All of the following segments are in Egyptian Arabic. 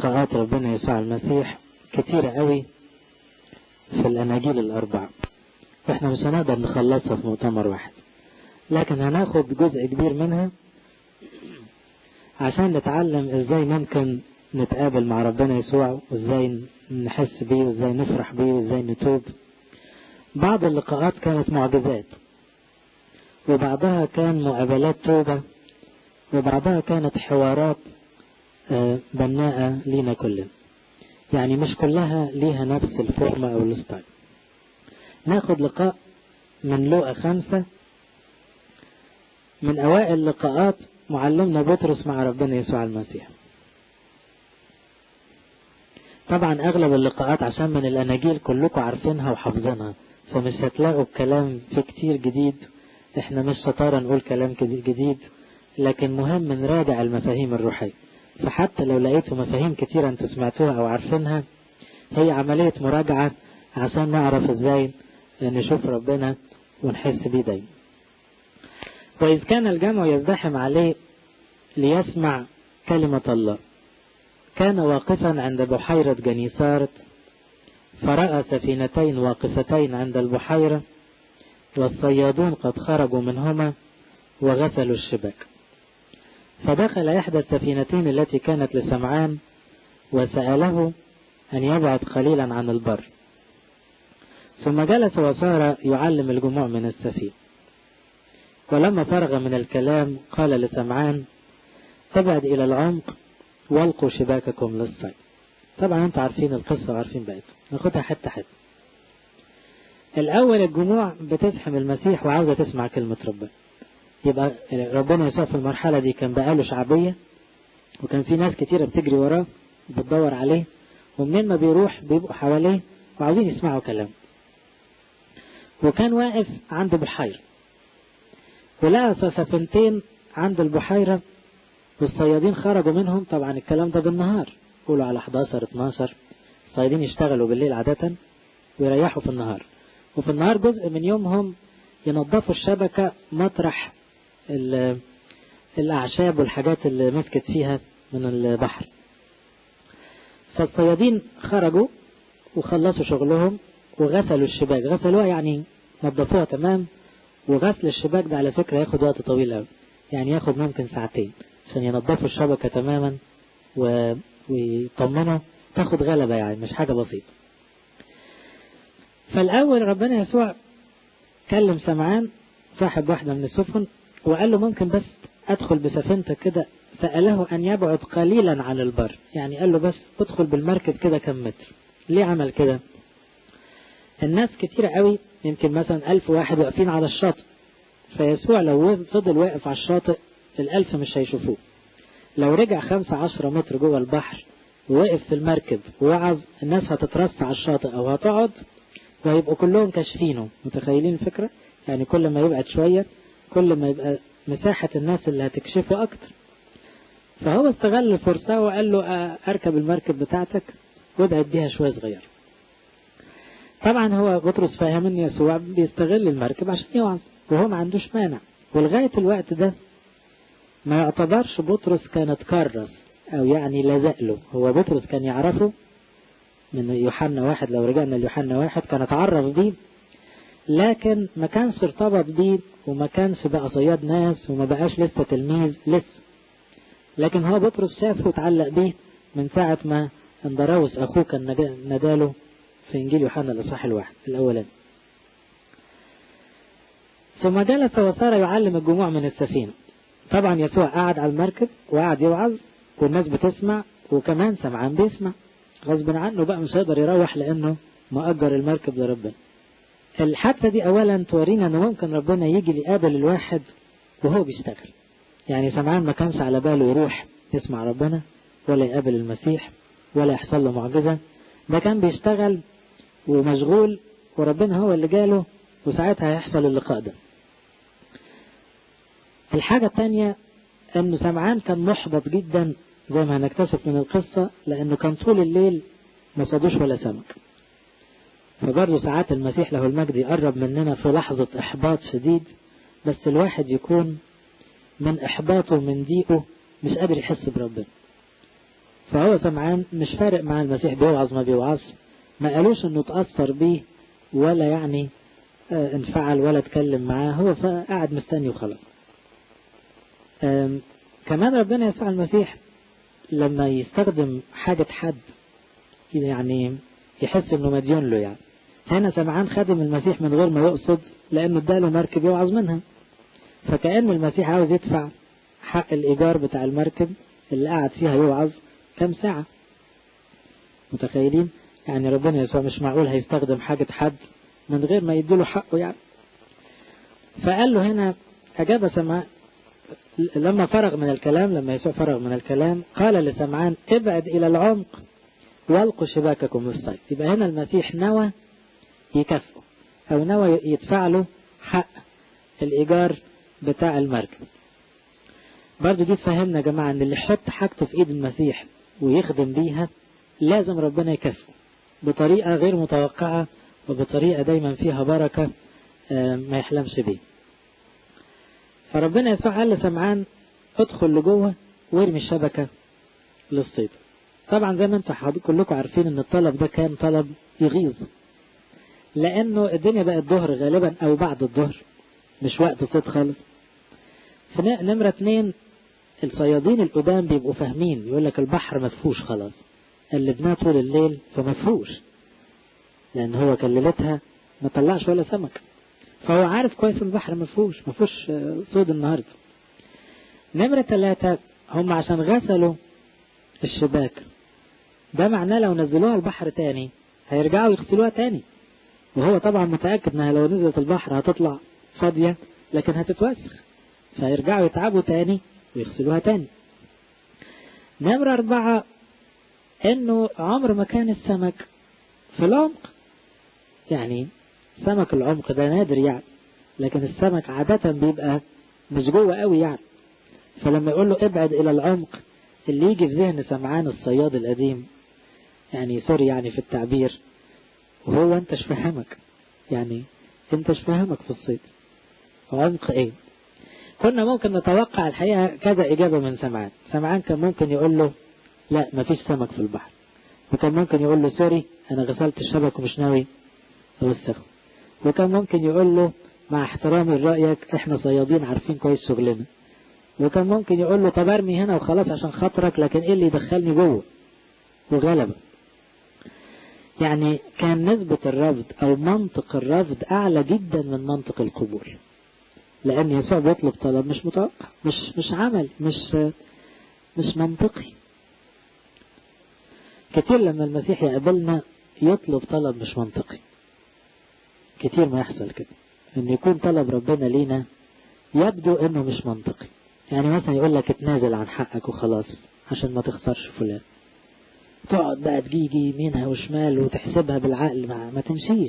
لقاءات ربنا يسوع المسيح كتيرة قوي في الأناجيل الأربعة احنا مش هنقدر نخلصها في مؤتمر واحد لكن هناخد جزء كبير منها عشان نتعلم ازاي ممكن نتقابل مع ربنا يسوع وازاي نحس بيه وازاي نفرح بيه وازاي نتوب بعض اللقاءات كانت معجزات وبعضها كان مقابلات توبة وبعضها كانت حوارات بناءة لينا كلنا يعني مش كلها ليها نفس الفورمة او الستايل ناخد لقاء من لوقا خمسة من اوائل لقاءات معلمنا بطرس مع ربنا يسوع المسيح طبعا اغلب اللقاءات عشان من الاناجيل كلكم عارفينها وحافظينها فمش هتلاقوا الكلام في كتير جديد احنا مش شطارة نقول كلام جديد لكن مهم نراجع المفاهيم الروحية فحتى لو لقيتوا مفاهيم كتيرة انتوا سمعتوها او عارفينها هي عملية مراجعة عشان نعرف ازاي نشوف ربنا ونحس بيه دايما وإذ كان الجمع يزدحم عليه ليسمع كلمة الله كان واقفا عند بحيرة جنيسارت فرأى سفينتين واقفتين عند البحيرة والصيادون قد خرجوا منهما وغسلوا الشباك فدخل إحدى السفينتين التي كانت لسمعان وسأله أن يبعد قليلا عن البر ثم جلس وصار يعلم الجموع من السفينة ولما فرغ من الكلام قال لسمعان ابعد إلى العمق والقوا شباككم للصيد طبعا انتوا عارفين القصة وعارفين بقيته ناخدها حتة حتة الأول الجموع بتزحم المسيح وعاوزة تسمع كلمة ربنا يبقى ربنا يسوع في المرحلة دي كان بقاله شعبية وكان في ناس كتيرة بتجري وراه بتدور عليه ومنين ما بيروح بيبقوا حواليه وعاوزين يسمعوا كلام وكان واقف عند بحيرة ولقى سفينتين عند البحيرة والصيادين خرجوا منهم طبعا الكلام ده بالنهار قولوا على 11 12 الصيادين يشتغلوا بالليل عادة ويريحوا في النهار وفي النهار جزء من يومهم ينظفوا الشبكة مطرح الأعشاب والحاجات اللي مسكت فيها من البحر فالصيادين خرجوا وخلصوا شغلهم وغسلوا الشباك غسلوها يعني نظفوها تمام وغسل الشباك ده على فكرة ياخد وقت طويل قوي يعني ياخد ممكن ساعتين عشان ينظفوا الشبكة تماما و... ويطمنوا تاخد غلبة يعني مش حاجة بسيطة فالأول ربنا يسوع كلم سمعان صاحب واحدة من السفن وقال له ممكن بس أدخل بسفينتك كده سأله أن يبعد قليلا عن البر يعني قال له بس ادخل بالمركب كده كم متر ليه عمل كده الناس كتير قوي يمكن مثلا ألف واحد واقفين على الشاطئ فيسوع لو فضل واقف على الشاطئ الألف مش هيشوفوه لو رجع خمسة عشرة متر جوه البحر ووقف في المركب ووعظ الناس هتترص على الشاطئ أو هتقعد وهيبقوا كلهم كاشفينه متخيلين الفكرة يعني كل ما يبعد شوية كل ما يبقى مساحة الناس اللي هتكشفه أكتر فهو استغل الفرصة وقال له أركب المركب بتاعتك وابعد بيها شوية صغير طبعا هو بطرس فاهم ان يسوع بيستغل المركب عشان يوعظ وهو ما عندوش مانع ولغاية الوقت ده ما يعتبرش بطرس كان اتكرس او يعني لزق له هو بطرس كان يعرفه من يوحنا واحد لو رجعنا ليوحنا واحد كان اتعرف بيه لكن ما كانش ارتبط بيه وما كانش بقى صياد ناس وما بقاش لسه تلميذ لسه لكن هو بطرس شافه وتعلق بيه من ساعة ما اندراوس اخوه كان نداله في انجيل يوحنا الاصحاح الواحد الاولاني ثم جلس وصار يعلم الجموع من السفينة طبعا يسوع قعد على المركب وقعد يوعظ والناس بتسمع وكمان سمعان بيسمع غصب عنه بقى مش هيقدر يروح لانه مأجر المركب لربنا الحادثة دي اولا تورينا ان ممكن ربنا يجي يقابل الواحد وهو بيشتغل يعني سمعان ما كانش على باله يروح يسمع ربنا ولا يقابل المسيح ولا يحصل له معجزة ده كان بيشتغل ومشغول وربنا هو اللي جاله وساعتها هيحصل اللقاء ده الحاجة الثانية انه سمعان كان محبط جدا زي ما هنكتشف من القصة لانه كان طول الليل ما صادوش ولا سمك فبرضه ساعات المسيح له المجد يقرب مننا في لحظة احباط شديد بس الواحد يكون من احباطه من ضيقه مش قادر يحس بربنا فهو سمعان مش فارق مع المسيح بيوعظ ما بيوعظ ما قالوش انه تأثر بيه ولا يعني اه انفعل ولا اتكلم معاه هو قاعد مستني وخلاص كمان ربنا يسوع المسيح لما يستخدم حاجة حد يعني يحس انه مديون له يعني هنا سمعان خدم المسيح من غير ما يقصد لانه اداله مركب يوعظ منها فكأن المسيح عاوز يدفع حق الايجار بتاع المركب اللي قعد فيها يوعظ كم ساعة متخيلين يعني ربنا يسوع مش معقول هيستخدم حاجة حد من غير ما يديله حقه يعني فقال له هنا أجاب سمعان لما فرغ من الكلام لما يسوع فرغ من الكلام قال لسمعان ابعد إلى العمق والقوا شباككم في الصيد يبقى هنا المسيح نوى يكافئه أو نوى يدفع له حق الإيجار بتاع المركب برضو دي تفهمنا يا جماعة ان اللي يحط حاجته في ايد المسيح ويخدم بيها لازم ربنا يكافئه بطريقة غير متوقعة وبطريقة دايما فيها بركة ما يحلمش بيه فربنا يسوع قال لسمعان ادخل لجوه وارمي الشبكة للصيد طبعا زي ما انتم كلكم عارفين ان الطلب ده كان طلب يغيظ لانه الدنيا بقت ظهر غالبا او بعد الظهر مش وقت صيد خالص نمرة اتنين الصيادين القدام بيبقوا فاهمين يقول لك البحر مفهوش خلاص قلبناه طول الليل فمفهوش لان هو كان ليلتها ما طلعش ولا سمك فهو عارف كويس البحر مفهوش مفهوش صيد النهارده نمرة ثلاثة هم عشان غسلوا الشباك ده معناه لو نزلوها البحر تاني هيرجعوا يغسلوها تاني وهو طبعا متأكد انها لو نزلت البحر هتطلع فاضية لكن هتتوسخ فيرجعوا يتعبوا تاني ويغسلوها تاني نمرة أربعة إنه عمر ما كان السمك في العمق يعني سمك العمق ده نادر يعني لكن السمك عادة بيبقى مش جوه قوي يعني فلما يقول له ابعد إلى العمق اللي يجي في ذهن سمعان الصياد القديم يعني سوري يعني في التعبير وهو انتش فاهمك يعني انتش فاهمك في الصيد عمق ايه كنا ممكن نتوقع الحقيقة كذا إجابة من سمعان سمعان كان ممكن يقول له لا مفيش سمك في البحر وكان ممكن يقول له سوري أنا غسلت الشبك ومش ناوي أوسخه وكان ممكن يقول له مع احترامي لرأيك احنا صيادين عارفين كويس شغلنا وكان ممكن يقول له طب ارمي هنا وخلاص عشان خاطرك لكن ايه اللي يدخلني جوه وغلبة يعني كان نسبة الرفض او منطق الرفض اعلى جدا من منطق القبول لان يسوع بيطلب طلب مش متوقع مش مش عمل مش مش منطقي كتير لما المسيح يقابلنا يطلب طلب مش منطقي كتير ما يحصل كده ان يكون طلب ربنا لينا يبدو انه مش منطقي يعني مثلا يقول لك اتنازل عن حقك وخلاص عشان ما تخسرش فلان تقعد بقى تجيجي يمينها وشمال وتحسبها بالعقل ما, ما تمشيش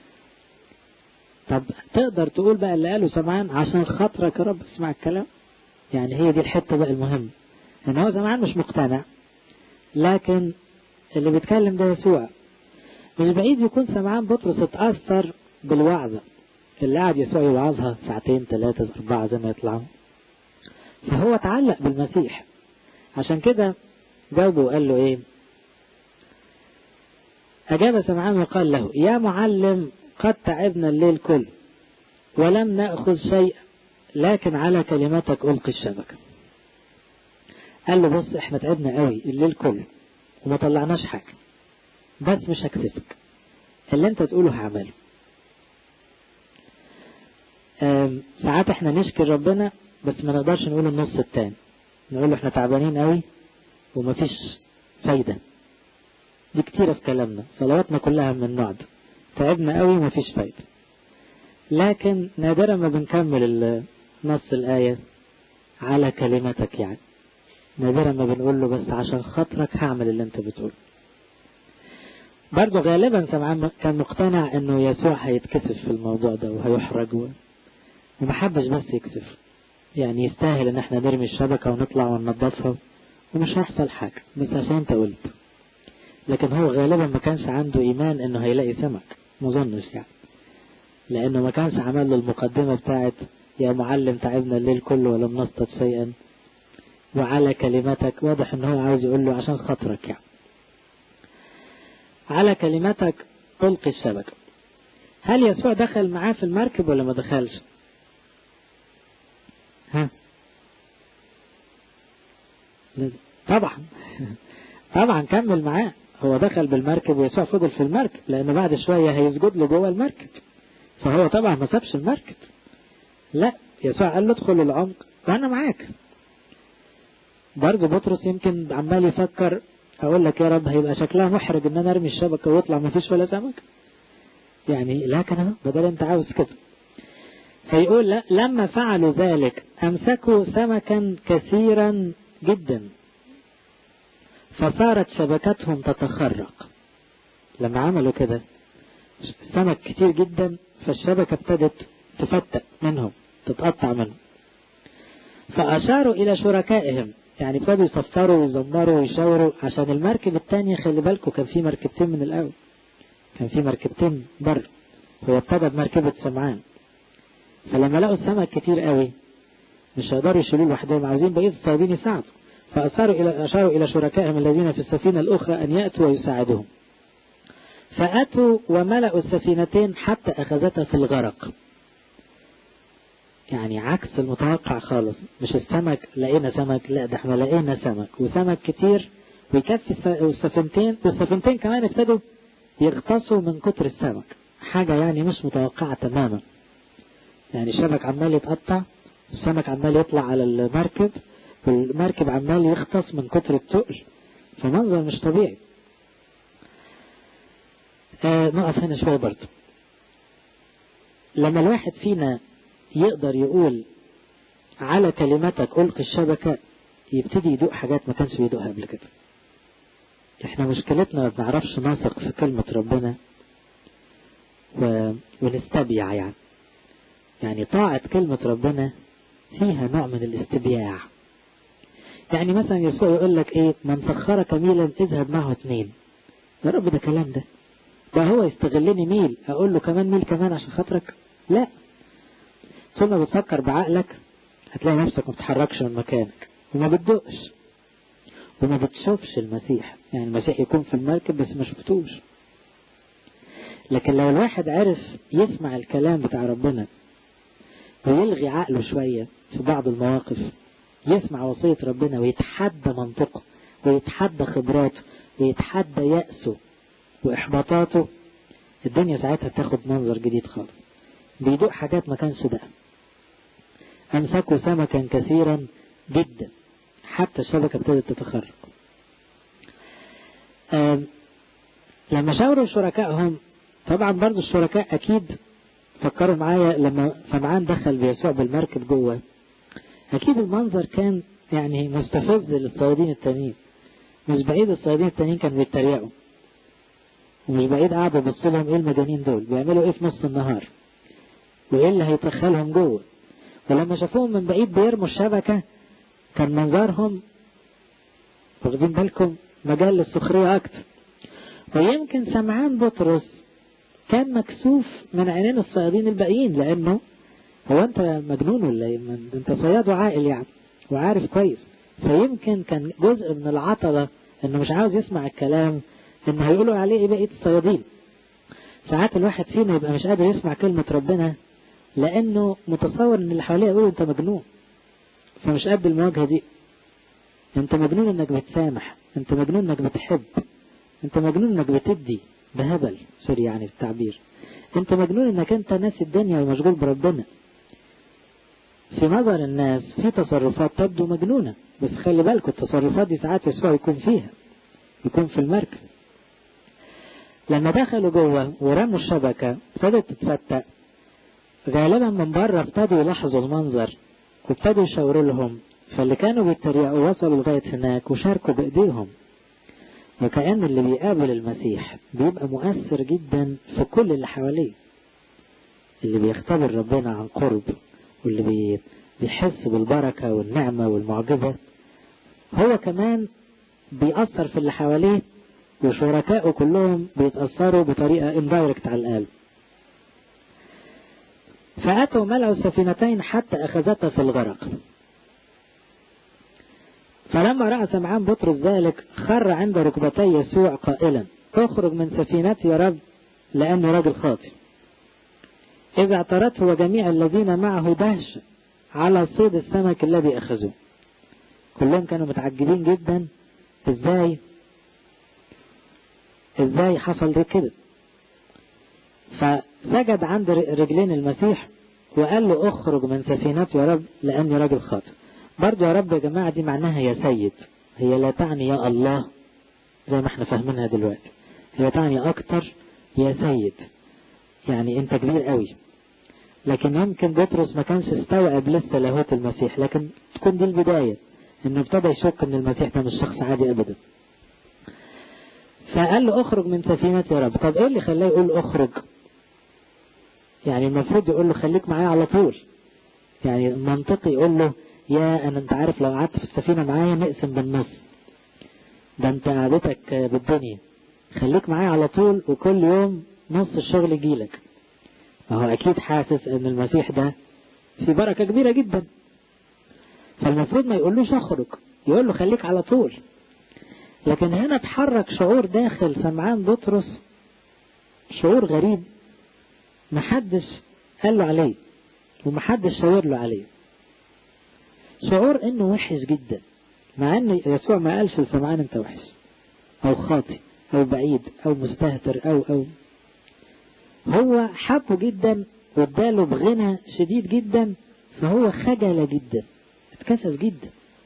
طب تقدر تقول بقى اللي قاله سمعان عشان خاطرك يا رب اسمع الكلام يعني هي دي الحتة بقى المهم ان هو سمعان مش مقتنع لكن اللي بيتكلم ده يسوع مش بعيد يكون سمعان بطرس اتأثر بالوعظة اللي قاعد يسوع يوعظها ساعتين ثلاثة أربعة زي ما يطلعوا فهو تعلق بالمسيح عشان كده جاوبه وقال له ايه أجاب سمعان وقال له يا معلم قد تعبنا الليل كله ولم نأخذ شيء لكن على كلمتك ألقي الشبكة قال له بص احنا تعبنا قوي الليل كله وما طلعناش حاجة بس مش هكسفك اللي انت تقوله هعمله ساعات احنا نشكر ربنا بس ما نقدرش نقول النص التاني نقول له احنا تعبانين قوي ومفيش فايدة دي كتيرة في كلامنا صلواتنا كلها من النوع ده تعبنا قوي ومفيش فايدة لكن نادرا ما بنكمل نص الآية على كلمتك يعني نادرا ما بنقول له بس عشان خاطرك هعمل اللي انت بتقوله برضه غالبا سمعان كان مقتنع انه يسوع هيتكسف في الموضوع ده وهيحرج وما حبش بس يكسف يعني يستاهل ان احنا نرمي الشبكة ونطلع وننضفها ومش هيحصل حاجة بس عشان انت قلت لكن هو غالبا ما كانش عنده ايمان انه هيلاقي سمك مظنش يعني لانه ما كانش عمل له المقدمة بتاعت يا معلم تعبنا الليل كله ولم نصطاد شيئا وعلى كلمتك واضح ان هو عاوز يقول له عشان خاطرك يعني على كلمتك ألقي الشبكة هل يسوع دخل معاه في المركب ولا ما دخلش ها طبعا طبعا كمل معاه هو دخل بالمركب ويسوع فضل في المركب لأن بعد شوية هيسجد له جوه المركب فهو طبعا ما سابش المركب لا يسوع قال له ادخل العمق وأنا معاك برضه بطرس يمكن عمال يفكر اقول لك يا رب هيبقى شكلها محرج ان انا ارمي الشبكه ويطلع ما فيش ولا سمك يعني لكن اهو بدل انت عاوز كده فيقول لا لما فعلوا ذلك امسكوا سمكا كثيرا جدا فصارت شبكتهم تتخرق لما عملوا كده سمك كتير جدا فالشبكة ابتدت تفتق منهم تتقطع منهم فأشاروا إلى شركائهم يعني ابتدوا يصفروا ويزمروا ويشاوروا عشان المركب الثانية خلي بالكم كان في مركبتين من الأول كان في مركبتين بر هو ابتدى بمركبة سمعان فلما لقوا السمك كتير قوي مش هيقدروا يشيلوه لوحدهم عاوزين بقية الصيادين يساعدوا فأشاروا إلى أشاروا إلى شركائهم الذين في السفينة الأخرى أن يأتوا ويساعدوهم فأتوا وملأوا السفينتين حتى أخذتها في الغرق يعني عكس المتوقع خالص مش السمك لقينا سمك لا ده احنا لقينا سمك وسمك كتير ويكفي السفينتين والسفينتين كمان ابتدوا يغطسوا من كتر السمك حاجة يعني مش متوقعة تماما يعني الشبك عمال يتقطع السمك عمال يطلع على المركب والمركب عمال يغطس من كتر التقل فمنظر مش طبيعي آه نقف هنا شوية برضه لما الواحد فينا يقدر يقول على كلمتك ألقي الشبكة يبتدي يدوق حاجات ما كانش بيدوقها قبل كده احنا مشكلتنا ما بنعرفش نثق في كلمة ربنا و... ونستبيع يعني يعني طاعة كلمة ربنا فيها نوع من الاستبياع يعني مثلا يسوع يقول لك ايه من سخرك ميلا اذهب معه اثنين يا رب ده كلام ده ده هو يستغلني ميل اقول له كمان ميل كمان عشان خاطرك لا ثم بتفكر بعقلك هتلاقي نفسك ما بتتحركش من مكانك وما بتدقش وما بتشوفش المسيح يعني المسيح يكون في المركب بس ما شفتوش لكن لو الواحد عرف يسمع الكلام بتاع ربنا ويلغي عقله شوية في بعض المواقف يسمع وصية ربنا ويتحدى منطقه ويتحدى خبراته ويتحدى يأسه وإحباطاته الدنيا ساعتها تاخد منظر جديد خالص بيدوق حاجات ما كانش ده أمسكوا سمكا كثيرا جدا حتى الشبكة ابتدت تتخرج لما شاوروا شركائهم طبعا برضو الشركاء أكيد فكروا معايا لما سمعان دخل بيسوع بالمركب جوه أكيد المنظر كان يعني مستفز للصيادين التانيين مش بعيد الصيادين التانيين كانوا بيتريقوا ومش بعيد قعدوا يبصوا لهم ايه المجانين دول بيعملوا ايه في نص النهار وايه اللي هيدخلهم جوه ولما شافوهم من بعيد بيرموا الشبكة كان منظرهم واخدين بالكم مجال للسخرية أكتر ويمكن سمعان بطرس كان مكسوف من عينين الصيادين الباقيين لأنه هو أنت مجنون ولا ايه؟ أنت صياد وعاقل يعني وعارف كويس فيمكن كان جزء من العطلة إنه مش عاوز يسمع الكلام إنه هيقولوا عليه إيه بقية الصيادين ساعات الواحد فينا يبقى مش قادر يسمع كلمة ربنا لأنه متصور إن اللي حواليه يقولوا أنت مجنون فمش قد المواجهة دي أنت مجنون إنك بتسامح أنت مجنون إنك بتحب أنت مجنون إنك بتدي بهبل سوري يعني في التعبير أنت مجنون إنك أنت ناسي الدنيا ومشغول بربنا في نظر الناس في تصرفات تبدو مجنونة بس خلي بالكم التصرفات دي ساعات يسوع يكون فيها يكون في المركب لما دخلوا جوه ورموا الشبكة ابتدت تتفتق غالبا من بره ابتدوا يلاحظوا المنظر وابتدوا يشاوروا لهم فاللي كانوا بيتريقوا وصلوا لغاية هناك وشاركوا بإيديهم وكأن اللي بيقابل المسيح بيبقى مؤثر جدا في كل اللي حواليه اللي بيختبر ربنا عن قرب واللي بي بيحس بالبركة والنعمة والمعجزة هو كمان بيأثر في اللي حواليه وشركائه كلهم بيتأثروا بطريقة اندايركت على القلب فأتوا ملأوا السفينتين حتى أخذتا في الغرق فلما رأى سمعان بطرس ذلك خر عند ركبتي يسوع قائلا اخرج من سفينتي يا رب لأنه راجل خاطئ إذا اعترته وجميع الذين معه دهش على صيد السمك الذي أخذوه كلهم كانوا متعجبين جدا ازاي ازاي حصل ده كده فسجد عند رجلين المسيح وقال له اخرج من سفينتي يا رب لاني راجل خاطئ برضه يا رب يا جماعة دي معناها يا سيد هي لا تعني يا الله زي ما احنا فاهمينها دلوقتي هي تعني اكتر يا سيد يعني انت كبير قوي لكن يمكن بطرس ما كانش استوعب لسه لاهوت المسيح لكن تكون دي البداية انه ابتدى يشك ان المسيح ده مش شخص عادي ابدا فقال له اخرج من سفينتي يا رب طب ايه اللي خلاه يقول اخرج يعني المفروض يقول له خليك معايا على طول يعني منطقي يقول له يا انا انت عارف لو قعدت في السفينة معايا نقسم بالنص ده انت قعدتك بالدنيا خليك معايا على طول وكل يوم نص الشغل يجيلك ما هو اكيد حاسس ان المسيح ده في بركة كبيرة جدا فالمفروض ما يقولوش اخرج يقول له خليك على طول لكن هنا اتحرك شعور داخل سمعان بطرس شعور غريب محدش قال له عليه ومحدش شاور له عليه شعور انه وحش جدا مع ان يسوع ما قالش لسمعان انت وحش او خاطي او بعيد او مستهتر او او هو حبه جدا واداله بغنى شديد جدا فهو خجل جدا اتكسف جدا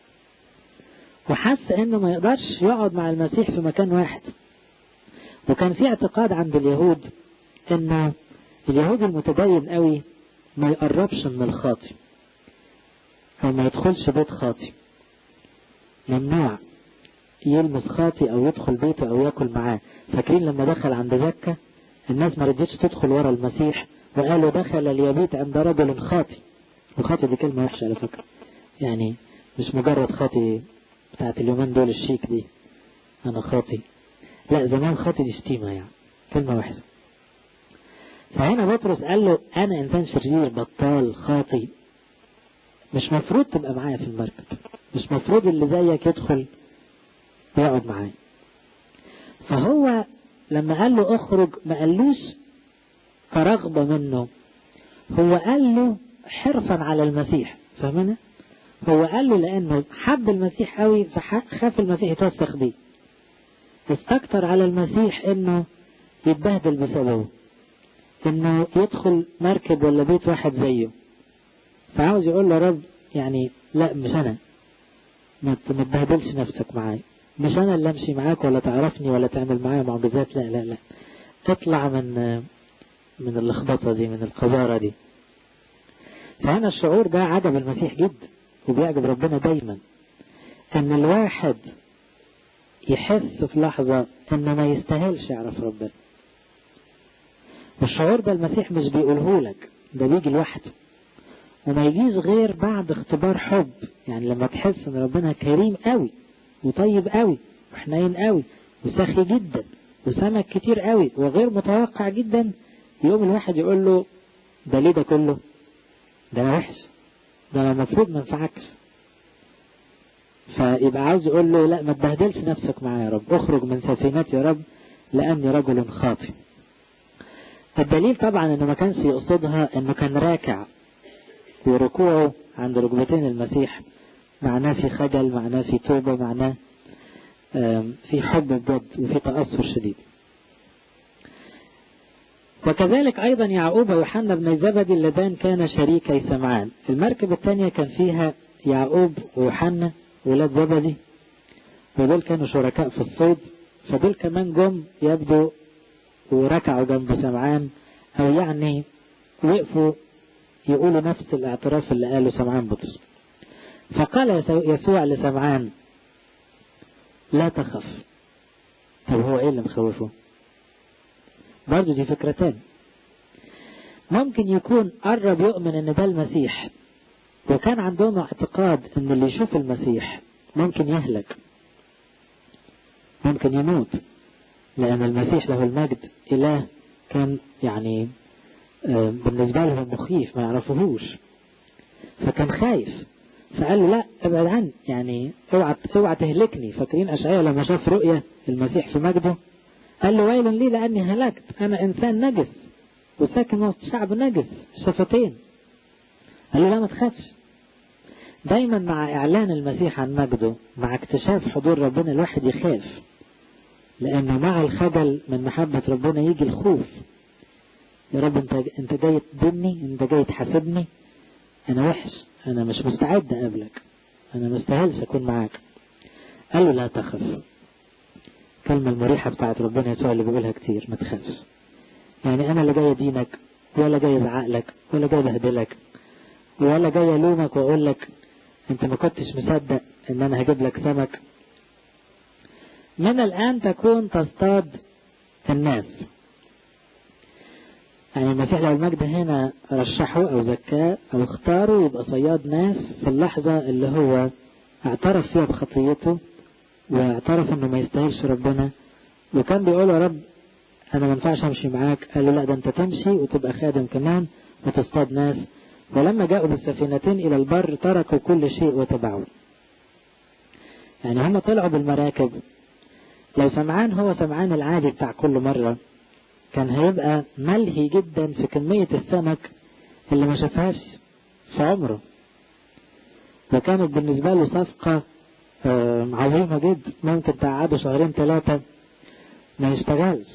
وحس انه ما يقدرش يقعد مع المسيح في مكان واحد وكان في اعتقاد عند اليهود ان اليهود المتدين قوي ما يقربش من الخاطي او ما يدخلش بيت خاطي ممنوع يلمس خاطي او يدخل بيته او ياكل معاه فاكرين لما دخل عند زكا الناس ما رضيتش تدخل ورا المسيح وقالوا دخل اليبيت عند رجل خاطي وخاطي دي كلمة وحشة على فكرة يعني مش مجرد خاطي بتاعت اليومين دول الشيك دي انا خاطي لا زمان خاطي دي شتيمة يعني كلمة وحشة فهنا بطرس قال له انا انسان شرير بطال خاطي مش مفروض تبقى معايا في المركب مش مفروض اللي زيك يدخل ويقعد معايا فهو لما قال له اخرج ما قالوش كرغبة منه هو قال له حرصا على المسيح فاهمنا هو قال له لانه حب المسيح قوي فخاف المسيح يتوسخ بيه استكتر على المسيح انه يتبهدل بسببه انه يدخل مركب ولا بيت واحد زيه فعاوز يقول له رب يعني لا مش انا ما تبهدلش نفسك معايا مش انا اللي امشي معاك ولا تعرفني ولا تعمل معايا معجزات لا لا لا اطلع من من اللخبطة دي من القذارة دي فهنا الشعور ده عجب المسيح جدا وبيعجب ربنا دايما ان الواحد يحس في لحظة انه ما يستاهلش يعرف ربنا والشعور ده المسيح مش بيقوله لك ده بيجي لوحده وما يجيش غير بعد اختبار حب يعني لما تحس ان ربنا كريم قوي وطيب قوي وحنين قوي وسخي جدا وسمك كتير قوي وغير متوقع جدا يوم الواحد يقول له ده ليه ده كله ده انا وحش ده انا المفروض ما انفعكش فيبقى عاوز يقول له لا ما تبهدلش نفسك معايا يا رب اخرج من سفينتي يا رب لاني رجل خاطئ الدليل طبعا انه ما كانش يقصدها انه كان راكع وركوعه عند ركبتين المسيح معناه في خجل معناه في توبة معناه في حب بجد وفي تأثر شديد وكذلك أيضا يعقوب ويوحنا بن زبدي اللذان كان شريكي سمعان المركب الثانية كان فيها يعقوب ويوحنا ولاد زبدي ودول كانوا شركاء في الصيد فدول كمان جم يبدو وركعوا جنب سمعان أو يعني وقفوا يقولوا نفس الاعتراف اللي قاله سمعان بطرس فقال يسوع لسمعان لا تخف طب هو ايه اللي مخوفه برضو دي فكرتان ممكن يكون قرب يؤمن ان ده المسيح وكان عندهم اعتقاد ان اللي يشوف المسيح ممكن يهلك ممكن يموت لان المسيح له المجد اله كان يعني بالنسبة لهم مخيف ما يعرفوهوش فكان خايف فقال له لا ابعد عني يعني اوعى اوعى تهلكني فاكرين اشعياء لما شاف رؤيا المسيح في مجده قال له ويل لي لاني هلكت انا انسان نجس وساكن وسط شعب نجس شفتين قال له لا ما تخافش دايما مع اعلان المسيح عن مجده مع اكتشاف حضور ربنا الواحد يخاف لانه مع الخجل من محبة ربنا يجي الخوف يا رب انت انت جاي تدني انت جاي تحاسبني انا وحش انا مش مستعد اقابلك انا مستاهلش اكون معاك قال له لا تخف الكلمة المريحة بتاعت ربنا يسوع اللي بيقولها كتير ما تخافش يعني انا لا جاي ادينك ولا جاي ازعق لك ولا جاي بهدلك ولا جاي الومك واقول لك انت ما كنتش مصدق ان انا هجيب لك سمك من الان تكون تصطاد الناس يعني المسيح لو المجد هنا رشحه او زكاه او اختاره يبقى صياد ناس في اللحظة اللي هو اعترف فيها بخطيته واعترف انه ما يستاهلش ربنا وكان بيقول يا رب انا ما ينفعش امشي معاك قال له لا ده انت تمشي وتبقى خادم كمان وتصطاد ناس ولما جاءوا بالسفينتين الى البر تركوا كل شيء وتبعوا يعني هم طلعوا بالمراكب لو سمعان هو سمعان العادي بتاع كل مرة كان هيبقى ملهي جدا في كمية السمك اللي ما شافهاش في عمره وكانت بالنسبة له صفقة عظيمة جدا ممكن تقعده شهرين ثلاثة ما يشتغلش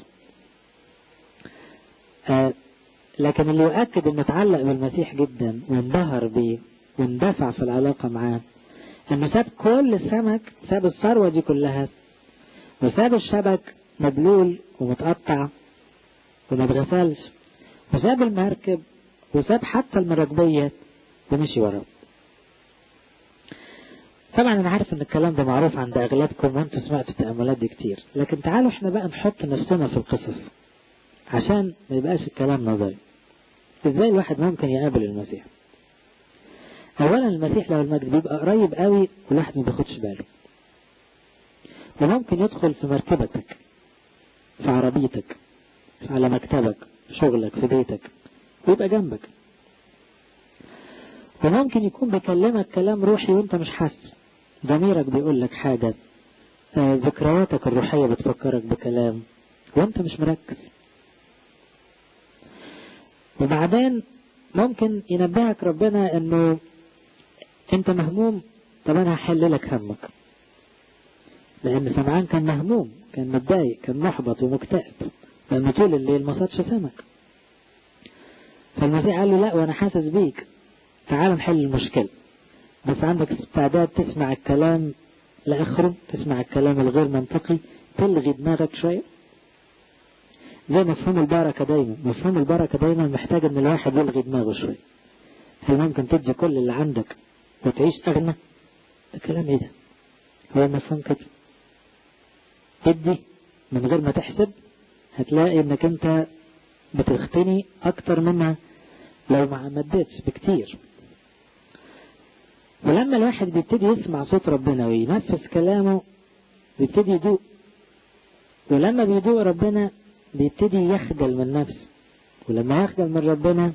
لكن اللي يؤكد انه اتعلق بالمسيح جدا وانبهر بيه واندفع في العلاقة معاه انه ساب كل السمك ساب الثروة دي كلها وساب الشبك مبلول ومتقطع وما اتغسلش وساب المركب وساب حتى المراكبية ومشي وراه طبعا انا عارف ان الكلام ده معروف عند اغلبكم وانتوا سمعتوا التأملات دي كتير لكن تعالوا احنا بقى نحط نفسنا في القصص عشان ما يبقاش الكلام نظري ازاي الواحد ممكن يقابل المسيح اولا المسيح لو المجد بيبقى قريب قوي والواحد ما بياخدش باله وممكن يدخل في مركبتك في عربيتك على مكتبك في شغلك في بيتك ويبقى جنبك وممكن يكون بيكلمك كلام روحي وانت مش حاسس ضميرك بيقول لك حاجة آه ذكرياتك الروحية بتفكرك بكلام وانت مش مركز وبعدين ممكن ينبهك ربنا انه انت مهموم طب انا هحل لك همك لان سمعان كان مهموم كان متضايق كان محبط ومكتئب لانه طول الليل ما صادش سمك فالمسيح قال له لا وانا حاسس بيك تعال نحل المشكلة بس عندك استعداد تسمع الكلام لآخره تسمع الكلام الغير منطقي تلغي دماغك شوية زي مفهوم البركة دايما مفهوم البركة دايما محتاج ان الواحد يلغي دماغه شوية هل ممكن تدي كل اللي عندك وتعيش اغنى ده كلام ايه ده هو مفهوم كده تدي من غير ما تحسب هتلاقي انك انت بتغتني اكتر مما لو ما مدتش بكتير ولما الواحد بيبتدي يسمع صوت ربنا وينفذ كلامه بيبتدي يدوق ولما بيدوق ربنا بيبتدي يخجل من نفسه ولما يخجل من ربنا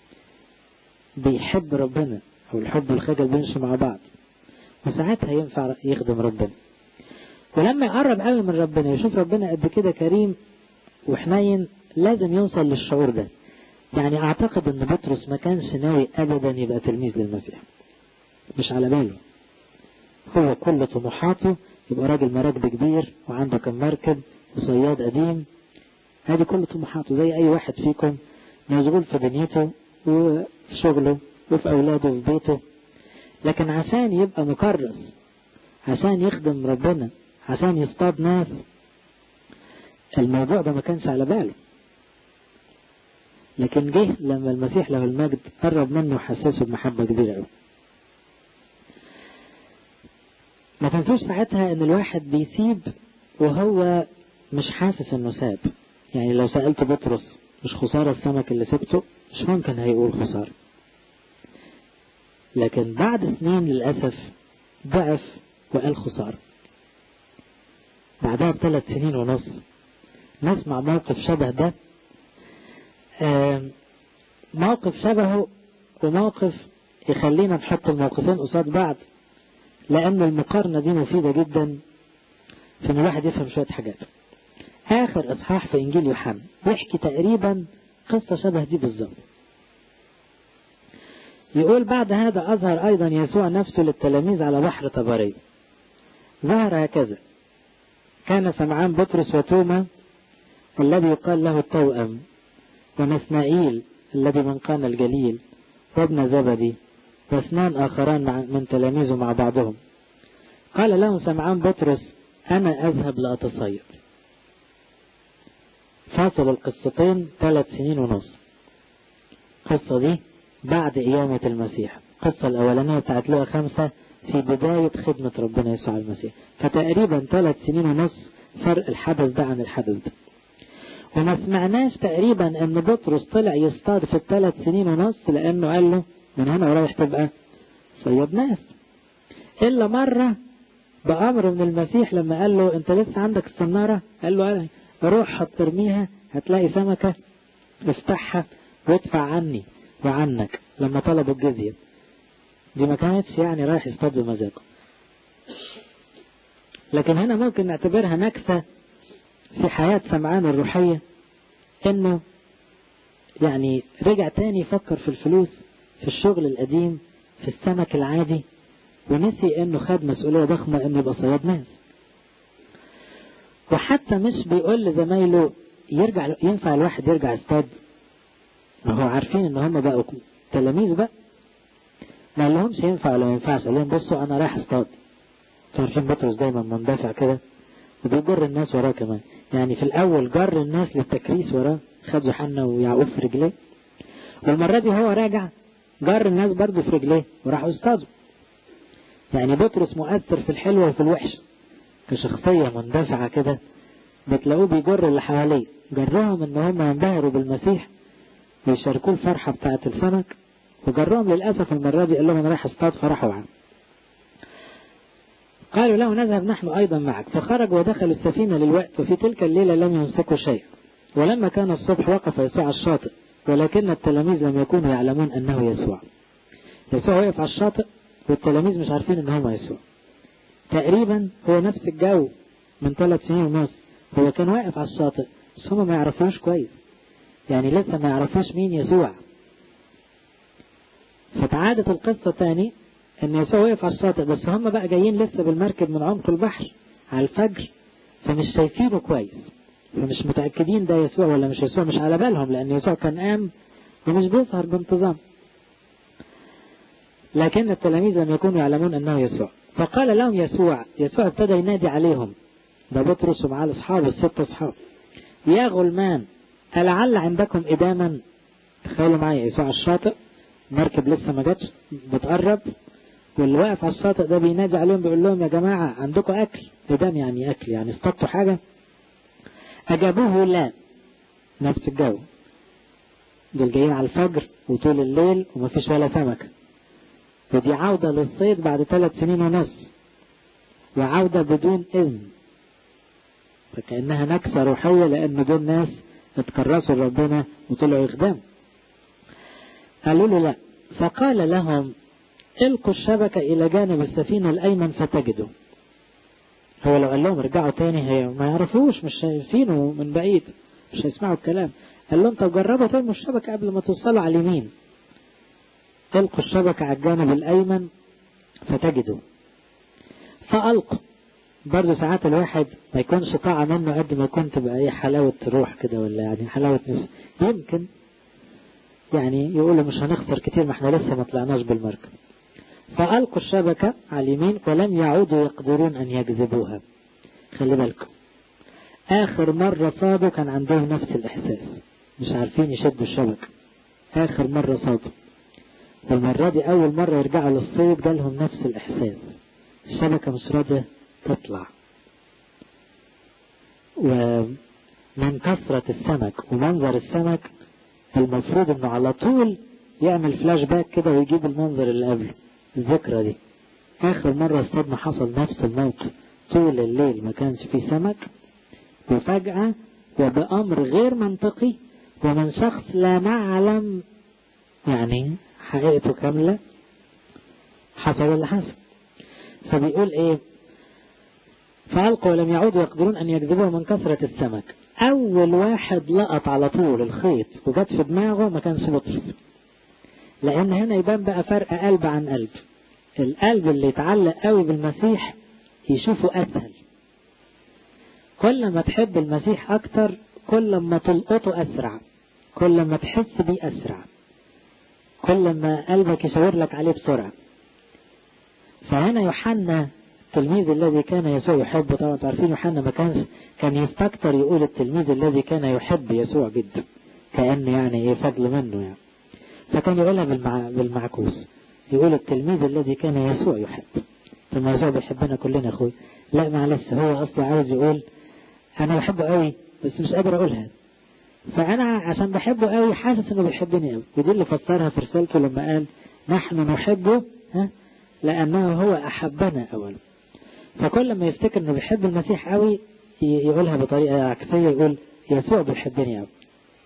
بيحب ربنا او الحب والخجل بيمشوا مع بعض وساعتها ينفع يخدم ربنا ولما يقرب قوي من ربنا يشوف ربنا قد كده كريم وحنين لازم يوصل للشعور ده يعني اعتقد ان بطرس ما كانش ناوي ابدا يبقى تلميذ للمسيح مش على باله هو كل طموحاته يبقى راجل مراكب كبير وعنده كم مركب وصياد قديم هذه كل طموحاته زي اي واحد فيكم مشغول في دنيته وفي شغله وفي اولاده وفي بيته لكن عشان يبقى مكرس عشان يخدم ربنا عشان يصطاد ناس الموضوع ده ما كانش على باله لكن جه لما المسيح له المجد قرب منه وحسسه بمحبة كبيرة قوي ما تنسوش ساعتها ان الواحد بيسيب وهو مش حاسس انه ساب يعني لو سألت بطرس مش خسارة السمك اللي سبته مش ممكن هيقول خسارة لكن بعد سنين للأسف ضعف وقال خسارة بعدها بثلاث سنين ونص نسمع موقف شبه ده موقف شبهه وموقف يخلينا نحط الموقفين قصاد بعض لأن المقارنة دي مفيدة جدا في إن الواحد يفهم شوية حاجات آخر إصحاح في إنجيل يوحنا يحكي تقريبا قصة شبه دي بالظبط يقول بعد هذا أظهر أيضا يسوع نفسه للتلاميذ على بحر طبري ظهر هكذا كان سمعان بطرس وتوما الذي يقال له التوأم ونسنائيل الذي من قان الجليل وابن زبدي واثنان آخران من تلاميذه مع بعضهم قال لهم سمعان بطرس أنا أذهب لأتصير فاصل القصتين ثلاث سنين ونص القصة دي بعد قيامة المسيح القصة الأولانية بتاعت لغة خمسة في بداية خدمة ربنا يسوع المسيح فتقريبا ثلاث سنين ونص فرق الحدث ده عن الحدث ده وما سمعناش تقريبا ان بطرس طلع يصطاد في الثلاث سنين ونص لانه قال له من هنا ورايح تبقى صياد ناس الا مرة بأمر من المسيح لما قال له انت لسه عندك السنارة قال له روح ترميها هتلاقي سمكة افتحها وادفع عني وعنك لما طلبوا الجزية دي ما كانتش يعني رايح يصطاد بمزاجه لكن هنا ممكن نعتبرها نكسة في حياة سمعان الروحية انه يعني رجع تاني يفكر في الفلوس في الشغل القديم في السمك العادي ونسي انه خد مسؤولية ضخمة انه يبقى صياد ناس وحتى مش بيقول لزمايله يرجع ينفع الواحد يرجع يصطاد ما هو عارفين ان هم بقوا تلاميذ بقى ما لهمش ينفع ولا ما ينفعش قال لهم بصوا انا رايح اصطاد عارفين بطرس دايما مندفع كده وبيجر الناس وراه كمان يعني في الاول جر الناس للتكريس وراه خد يوحنا ويعقوب في رجليه والمرة دي هو راجع جر الناس برضه في رجليه وراحوا اصطادوا يعني بطرس مؤثر في الحلوة وفي الوحش كشخصية مندفعة كده بتلاقوه بيجر اللي حواليه جرهم ان هم ينبهروا بالمسيح ويشاركوه الفرحة بتاعة السمك وجرهم للأسف المرة دي قال لهم انا رايح اصطاد فرحوا عنه قالوا له نذهب نحن أيضا معك فخرج ودخل السفينة للوقت وفي تلك الليلة لم يمسكوا شيء ولما كان الصبح وقف يسوع على الشاطئ ولكن التلاميذ لم يكونوا يعلمون أنه يسوع يسوع وقف على الشاطئ والتلاميذ مش عارفين أنه هو يسوع تقريبا هو نفس الجو من ثلاث سنين ونص هو كان واقف على الشاطئ بس هم ما يعرفوش كويس يعني لسه ما يعرفوش مين يسوع فتعادت القصة تاني ان يسوع وقف على الشاطئ بس هم بقى جايين لسه بالمركب من عمق البحر على الفجر فمش شايفينه كويس فمش متأكدين ده يسوع ولا مش يسوع مش على بالهم لأن يسوع كان قام ومش بيظهر بانتظام لكن التلاميذ لم يكونوا يعلمون أنه يسوع فقال لهم يسوع يسوع ابتدى ينادي عليهم ده بطرس ومعاه أصحابه الست أصحاب يا غلمان ألعل عندكم إداما تخيلوا معايا يسوع على الشاطئ مركب لسه ما جاتش بتقرب واللي واقف على الشاطئ ده بينادي عليهم بيقول لهم يا جماعة عندكم أكل إدام يعني أكل يعني اصطادتوا حاجة أجابوه لا نفس الجو دول جايين على الفجر وطول الليل ومفيش ولا سمكة ودي عودة للصيد بعد ثلاث سنين ونص وعودة بدون إذن فكأنها نكسة روحية لأن دول ناس اتكرسوا لربنا وطلعوا يخدموا قالوا له لا فقال لهم القوا الشبكة إلى جانب السفينة الأيمن فتجدوا هو لو قال لهم ارجعوا تاني هي ما يعرفوش مش شايفينه من بعيد مش هيسمعوا الكلام قال لهم طب جربوا ترموا الشبكة قبل ما توصلوا على اليمين القوا الشبكة على الجانب الأيمن فتجدوا فألقوا برضه ساعات الواحد ما يكونش طاعة منه قد ما يكون تبقى ايه حلاوة روح كده ولا يعني حلاوة نفس يمكن يعني يقولوا مش هنخسر كتير ما احنا لسه ما طلعناش بالمركب فألقوا الشبكة على اليمين ولم يعودوا يقدرون أن يجذبوها خلي بالكم آخر مرة صادوا كان عندهم نفس الإحساس مش عارفين يشدوا الشبكة آخر مرة صادوا والمرة دي أول مرة يرجعوا للصيد جالهم نفس الإحساس الشبكة مش راضية تطلع ومن كثرة السمك ومنظر السمك المفروض انه على طول يعمل فلاش باك كده ويجيب المنظر اللي قبله الذكرى دي اخر مرة اصطادنا حصل نفس الموقف طول الليل ما كانش فيه سمك وفجأة وبأمر غير منطقي ومن شخص لا نعلم يعني حقيقته كاملة حصل اللي حصل فبيقول ايه فألقوا ولم يعودوا يقدرون أن يجذبوه من كثرة السمك أول واحد لقط على طول الخيط وجت في دماغه ما كانش بطرس لأن هنا يبان بقى فرق قلب عن قلب القلب اللي يتعلق قوي بالمسيح يشوفه أسهل كل ما تحب المسيح أكتر كل ما تلقطه أسرع كل ما تحس بيه أسرع كل ما قلبك يشاور لك عليه بسرعة فهنا يوحنا التلميذ الذي كان يسوع يحبه طبعا عارفين يوحنا ما كانش كان يستكتر يقول التلميذ الذي كان يحب يسوع جدا كأنه يعني ايه فضل منه يعني فكان يقولها بالمع... بالمعكوس يقول التلميذ الذي كان يسوع يحب ثم يسوع بيحبنا كلنا يا اخوي لا معلش هو اصلا عاوز يقول انا بحبه قوي بس مش قادر اقولها فانا عشان بحبه قوي حاسس انه بيحبني قوي ودي اللي فسرها في رسالته لما قال نحن نحبه ها لانه هو احبنا اولا فكل ما يفتكر انه بيحب المسيح قوي يقولها بطريقه عكسيه يقول يسوع بيحبني قوي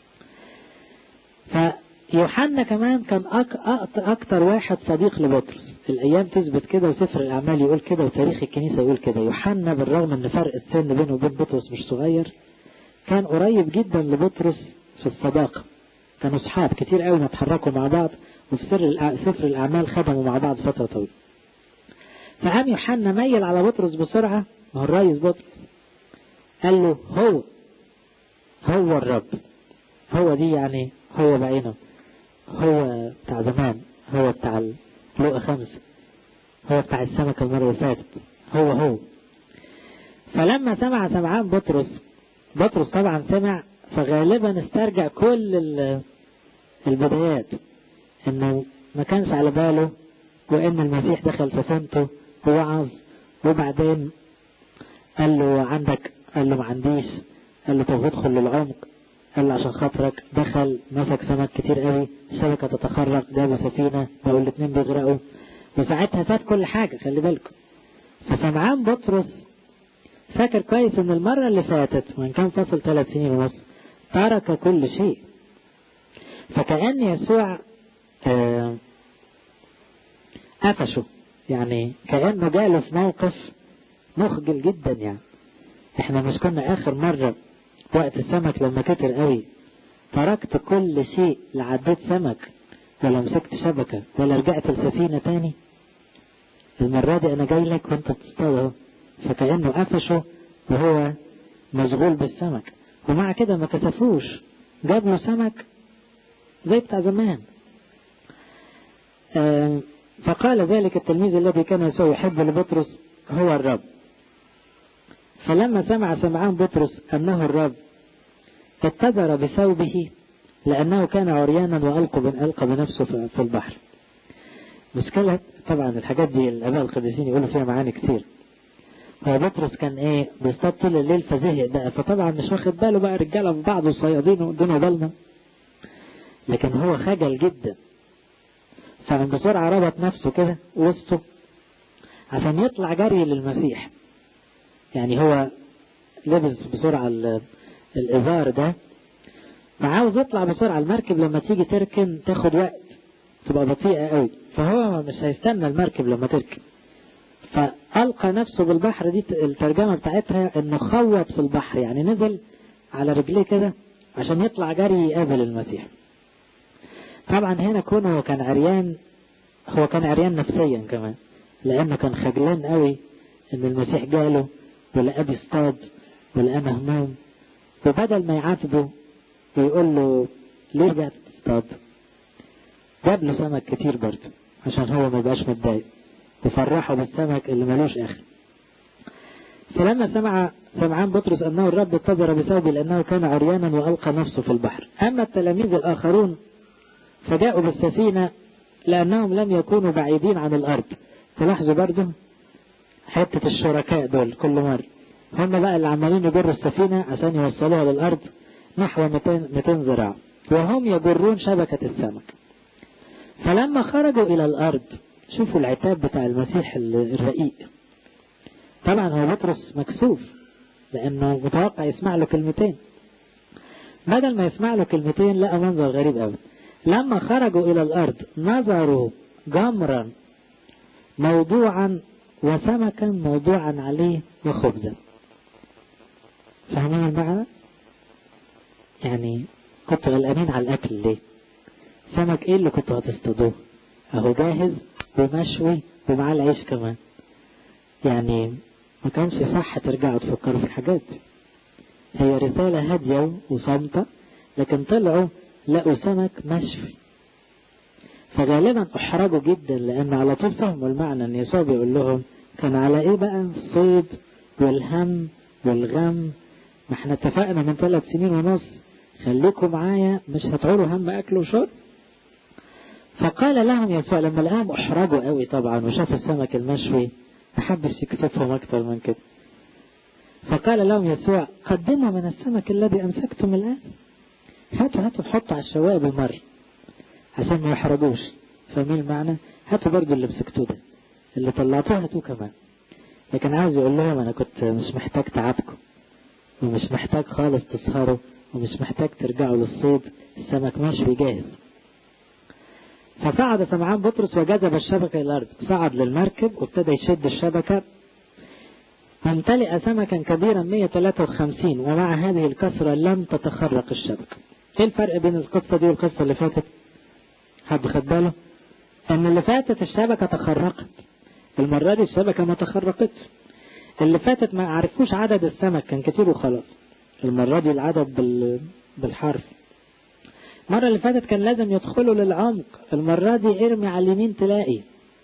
فيوحنا كمان كان أك اكتر واحد صديق لبطرس الايام تثبت كده وسفر الاعمال يقول كده وتاريخ الكنيسه يقول كده يوحنا بالرغم ان فرق السن بينه وبين بطرس مش صغير كان قريب جدا لبطرس في الصداقه كانوا اصحاب كتير قوي اتحركوا مع بعض وفي سر سفر الاعمال خدموا مع بعض فتره طويله فقام يوحنا ميل على بطرس بسرعة ما هو الريس بطرس قال له هو هو الرب هو دي يعني هو بعينه هو بتاع زمان هو بتاع لقى خمسة هو بتاع السمكة المرة اللي فاتت هو هو فلما سمع سمعان بطرس بطرس طبعا سمع فغالبا استرجع كل البدايات انه ما كانش على باله وان المسيح دخل سفينته ووعظ وبعدين قال له عندك قال له ما عنديش قال له طب ادخل للعمق قال له عشان خاطرك دخل مسك سمك كتير قوي الشبكة تتخرق جابوا سفينة بقوا الاتنين بيغرقوا وساعتها فات كل حاجة خلي بالكم فسمعان بطرس فاكر كويس ان المرة اللي فاتت وان كان فصل ثلاث سنين ونص ترك كل شيء فكأن يسوع آه قفشه يعني كأنه جاله في موقف مخجل جدا يعني احنا مش كنا اخر مرة وقت السمك لما كتر قوي تركت كل شيء لعديت سمك ولا مسكت شبكة ولا رجعت السفينة تاني المرة دي انا جاي لك وانت بتصطاد اهو فكأنه قفشه وهو مشغول بالسمك ومع كده ما كسفوش جاب له سمك زي بتاع زمان آه فقال ذلك التلميذ الذي كان يسوع يحب لبطرس هو الرب فلما سمع سمعان بطرس أنه الرب اتذر بثوبه لأنه كان عريانا وألقى ألقى بنفسه في البحر مشكلة طبعا الحاجات دي الآباء القديسين يقولوا فيها معاني كتير هو بطرس كان ايه بيصطاد طول الليل فزهق بقى فطبعا مش واخد باله بقى رجاله في بعض وصيادين ودون بالنا لكن هو خجل جدا فمن بسرعة ربط نفسه كده وسطه عشان يطلع جري للمسيح يعني هو لبس بسرعة الإزار ده فعاوز يطلع بسرعة المركب لما تيجي تركن تاخد وقت تبقى بطيئة قوي فهو مش هيستنى المركب لما تركن فألقى نفسه بالبحر دي الترجمة بتاعتها انه خوت في البحر يعني نزل على رجليه كده عشان يطلع جري يقابل المسيح طبعا هنا كونه كان عريان هو كان عريان نفسيا كمان لانه كان خجلان قوي ان المسيح جاله ولقاه بيصطاد ولقاه مهموم وبدل ما يعاتبه ويقول له ليه جات تصطاد جاب له سمك كتير برضه عشان هو ما يبقاش متضايق وفرحه بالسمك اللي ملوش اخر فلما سمع سمعان بطرس انه الرب اتبر بثوبه لانه كان عريانا والقى نفسه في البحر اما التلاميذ الاخرون فجاءوا بالسفينة لأنهم لم يكونوا بعيدين عن الأرض تلاحظوا برضه حتة الشركاء دول كل مرة هم بقى اللي عمالين يجروا السفينة عشان يوصلوها للأرض نحو 200 200 ذراع وهم يجرون شبكة السمك فلما خرجوا إلى الأرض شوفوا العتاب بتاع المسيح الرقيق طبعا هو بطرس مكسوف لأنه متوقع يسمع له كلمتين بدل ما يسمع له كلمتين لقى منظر غريب قوي لما خرجوا إلى الأرض نظروا جمرا موضوعا وسمكا موضوعا عليه وخبزا فاهمين المعنى يعني كنت غلقانين على الاكل ليه سمك ايه اللي كنتوا هتصطادوه اهو جاهز ومشوي ومعاه العيش كمان يعني ما كانش صح ترجعوا تفكروا في الحاجات دي هي رسالة هادية وصامتة لكن طلعوا لقوا سمك مشوي فغالبا احرجوا جدا لان على طول فهموا المعنى ان يسوع بيقول لهم كان على ايه بقى الصيد والهم والغم ما احنا اتفقنا من ثلاث سنين ونص خليكم معايا مش هتعولوا هم اكل وشرب فقال لهم يسوع لما لقاهم احرجوا قوي طبعا وشافوا السمك المشوي ما حبش يكسفهم اكتر من كده فقال لهم يسوع قدموا من السمك الذي امسكتم الان هاتوا هاتوا حطوا على الشوايه بالمره عشان ما يحرجوش فاهمين المعنى هاتوا برضو اللي مسكتوه ده اللي طلعتوه هاتوه كمان لكن عاوز يقول لهم انا كنت مش محتاج تعبكم ومش محتاج خالص تسهروا ومش محتاج ترجعوا للصيد السمك مشوي جاهز فصعد سمعان بطرس وجذب الشبكة إلى الأرض صعد للمركب وابتدى يشد الشبكة فامتلئ سمكا كبيرا 153 ومع هذه الكسرة لم تتخرق الشبكة ايه الفرق بين القصة دي والقصة اللي فاتت حد خد باله ان اللي فاتت الشبكة تخرقت المرة دي الشبكة ما تخرقتش اللي فاتت ما عرفوش عدد السمك كان كتير وخلاص المرة دي العدد بال... بالحرف المرة اللي فاتت كان لازم يدخلوا للعمق المرة دي ارمي على اليمين تلاقي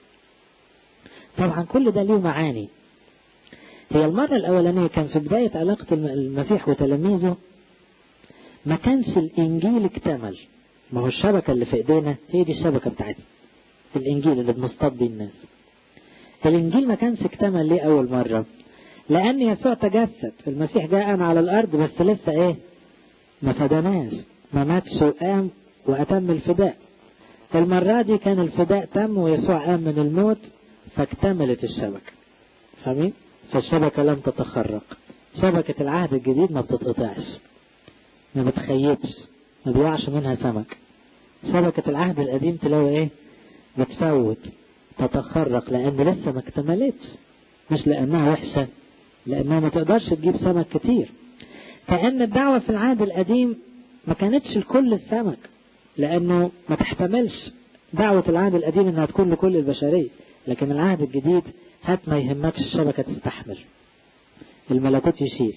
طبعا كل ده له معاني هي المرة الأولانية كان في بداية علاقة المسيح وتلاميذه ما كانش الإنجيل اكتمل ما هو الشبكة اللي في إيدينا هي دي الشبكة بتاعتنا الإنجيل اللي بنصطاد بيه الناس الإنجيل ما كانش اكتمل ليه أول مرة لأن يسوع تجسد المسيح جاءنا على الأرض بس لسه إيه ما فدناش ما ماتش وقام وأتم الفداء المرة دي كان الفداء تم ويسوع قام من الموت فاكتملت الشبكة فاهمين؟ فالشبكة لم تتخرق شبكة العهد الجديد ما بتتقطعش ما بتخيبش ما بيقعش منها سمك شبكة العهد القديم تلاقي ايه بتفوت تتخرق لان لسه ما اكتملتش مش لانها وحشة لانها ما تقدرش تجيب سمك كتير كأن الدعوة في العهد القديم ما كانتش لكل السمك لانه ما تحتملش دعوة العهد القديم انها تكون لكل البشرية لكن العهد الجديد هات ما يهمكش الشبكة تستحمل الملكوت يشيل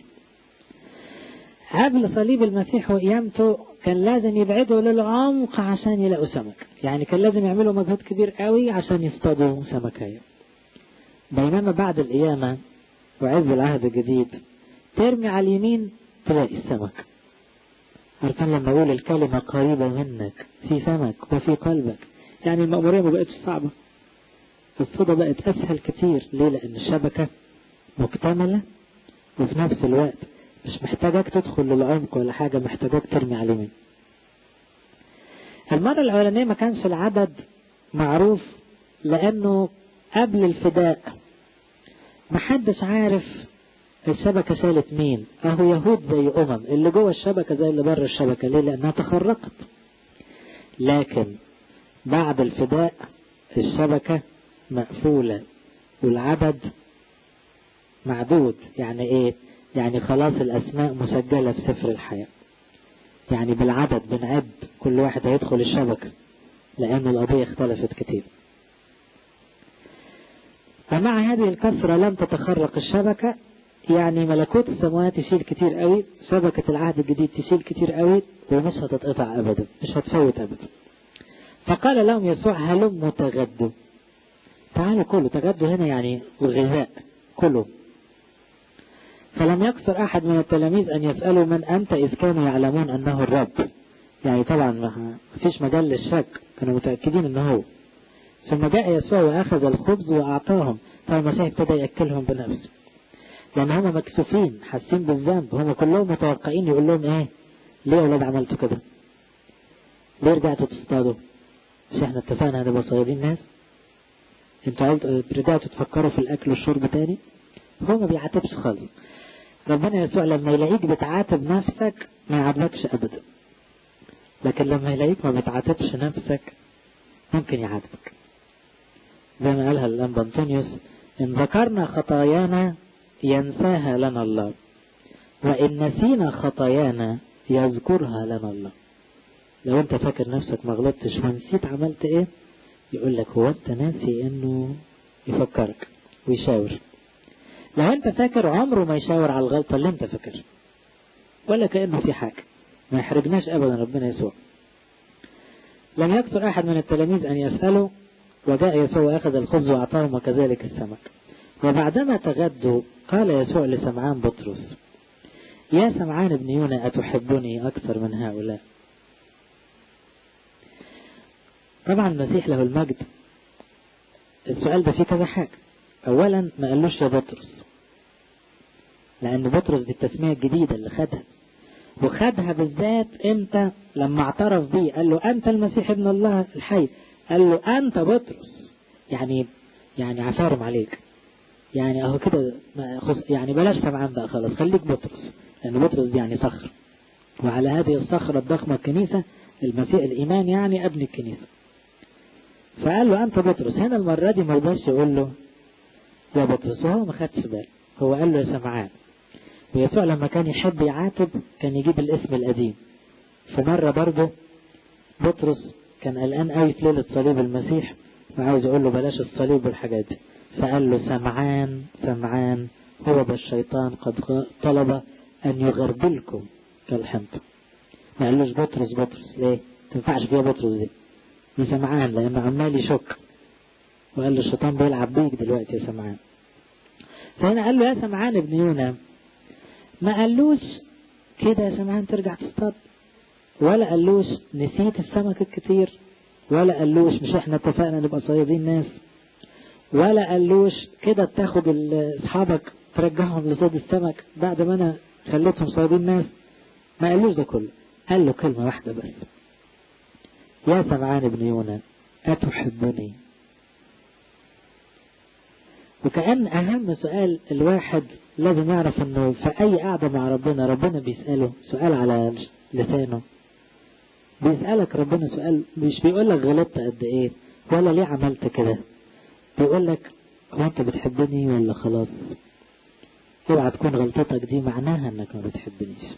قبل صليب المسيح وقيامته كان لازم يبعدوا للعمق عشان يلاقوا سمك يعني كان لازم يعملوا مجهود كبير قوي عشان يصطادوا سمكية بينما بعد القيامة وعز العهد الجديد ترمي على اليمين تلاقي السمك عارفين لما اقول الكلمة قريبة منك في سمك وفي قلبك يعني المأمورية ما بقتش صعبة الصودا بقت أسهل كتير ليه لأن الشبكة مكتملة وفي نفس الوقت مش محتاجك تدخل للعمق ولا حاجة محتاجك ترمي على اليمين المرة الأولانية ما كانش العدد معروف لأنه قبل الفداء محدش عارف الشبكة شالت مين اهو يهود زي أمم اللي جوه الشبكة زي اللي بره الشبكة ليه لأنها تخرقت لكن بعد الفداء الشبكة مقفولة والعدد معدود يعني ايه يعني خلاص الاسماء مسجلة في سفر الحياة يعني بالعدد بنعد كل واحد هيدخل الشبكة لان القضية اختلفت كتير فمع هذه الكسرة لم تتخرق الشبكة يعني ملكوت السماوات يشيل كتير قوي شبكة العهد الجديد تشيل كتير قوي ومش هتتقطع ابدا مش هتفوت ابدا فقال لهم يسوع هلم تغدوا تعالوا كلوا تغدوا هنا يعني غذاء كلوا فلم يكثر أحد من التلاميذ أن يسألوا من أنت إذ كانوا يعلمون أنه الرب يعني طبعا ما فيش مجال للشك كانوا متأكدين أنه هو ثم جاء يسوع وأخذ الخبز وأعطاهم فالمسيح ابتدى يأكلهم بنفسه لأن هم مكسوفين حاسين بالذنب هم كلهم متوقعين يقول لهم إيه ليه يا أولاد عملتوا كده ليه رجعتوا تصطادوا مش احنا اتفقنا هنبقى صيادين ناس انتوا رجعتوا تفكروا في الاكل والشرب تاني هو ما بيعاتبش خالص ربنا يسوع لما يلاقيك بتعاتب نفسك ما يعاتبكش ابدا لكن لما يلاقيك ما بتعاتبش نفسك ممكن يعاتبك زي ما قالها الأنبا أنطونيوس إن ذكرنا خطايانا ينساها لنا الله وإن نسينا خطايانا يذكرها لنا الله لو انت فاكر نفسك ما غلطتش ونسيت عملت ايه يقول لك هو انت ناسي انه يفكرك ويشاور لو انت فاكر عمره ما يشاور على الغلطة اللي انت فاكرها ولا كأنه في حاجة ما يحرجناش ابدا ربنا يسوع لم يكثر احد من التلاميذ ان يسألوا وجاء يسوع واخذ الخبز واعطاهم وكذلك السمك وبعدما تغدوا قال يسوع لسمعان بطرس يا سمعان ابن يونا أتحبني أكثر من هؤلاء طبعا المسيح له المجد السؤال ده فيه كذا حاجة أولا ما قالوش يا بطرس لأن بطرس دي التسمية الجديدة اللي خدها وخدها بالذات امتى لما اعترف بيه قال له أنت المسيح ابن الله الحي قال له أنت بطرس يعني يعني عفارم عليك يعني اهو كده يعني بلاش سمعان بقى خلاص خليك بطرس لأن بطرس دي يعني صخر وعلى هذه الصخرة الضخمة الكنيسة المسيح الإيمان يعني ابن الكنيسة فقال له أنت بطرس هنا المرة دي ما رضاش يقول له يا بطرس وهو ما خدش باله هو قال له يا سمعان ويسوع لما كان يحب يعاتب كان يجيب الاسم القديم فمرة برضه بطرس كان قلقان قوي في ليلة صليب المسيح وعاوز يقول له بلاش الصليب والحاجات دي فقال له سمعان سمعان هو ده الشيطان قد طلب أن يغربلكم كالحنطة ما قالوش بطرس بطرس ليه تنفعش فيها بطرس دي دي سمعان لأنه عمال يشك وقال له الشيطان بيلعب بيك دلوقتي يا سمعان فهنا قال له يا سمعان ابن يونا ما قالوش كده يا سمعان ترجع تصطاد ولا قالوش نسيت السمك الكتير ولا قالوش مش احنا اتفقنا نبقى صيادين ناس ولا قالوش كده تاخد اصحابك ترجعهم لصيد السمك بعد ما انا خليتهم صيادين ناس ما قالوش ده كله قال له كلمة واحدة بس يا سمعان ابن يونا أتحبني وكأن أهم سؤال الواحد لازم يعرف انه في اي قعدة مع ربنا ربنا بيسأله سؤال على لسانه بيسألك ربنا سؤال مش بيقول لك غلطت قد ايه ولا ليه عملت كده بيقول لك هو انت بتحبني ولا خلاص اوعى تكون غلطتك دي معناها انك ما بتحبنيش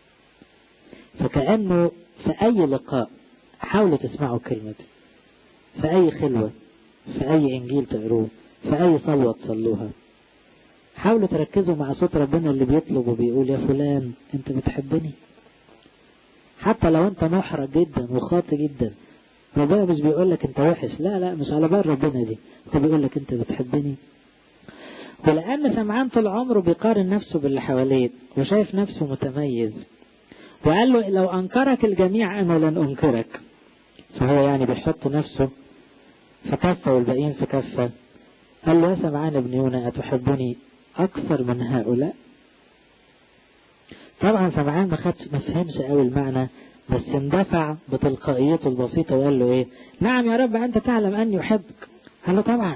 فكأنه في اي لقاء حاولوا تسمعوا الكلمة دي في اي خلوة في اي انجيل تقروه في اي صلوة تصلوها حاولوا تركزوا مع صوت ربنا اللي بيطلب وبيقول يا فلان انت بتحبني حتى لو انت محرج جدا وخاطئ جدا ربنا مش بيقول لك انت وحش لا لا مش على بال ربنا دي هو بيقول لك انت بتحبني ولأن سمعان طول عمره بيقارن نفسه باللي حواليه وشايف نفسه متميز وقال له لو أنكرك الجميع أنا لن أنكرك فهو يعني بيحط نفسه في كفة والباقيين في كفة قال له يا سمعان ابن يونا أتحبني أكثر من هؤلاء طبعا سمعان ما خدش ما فهمش قوي المعنى بس اندفع بتلقائيته البسيطة وقال له ايه نعم يا رب انت تعلم اني احبك قال له طبعا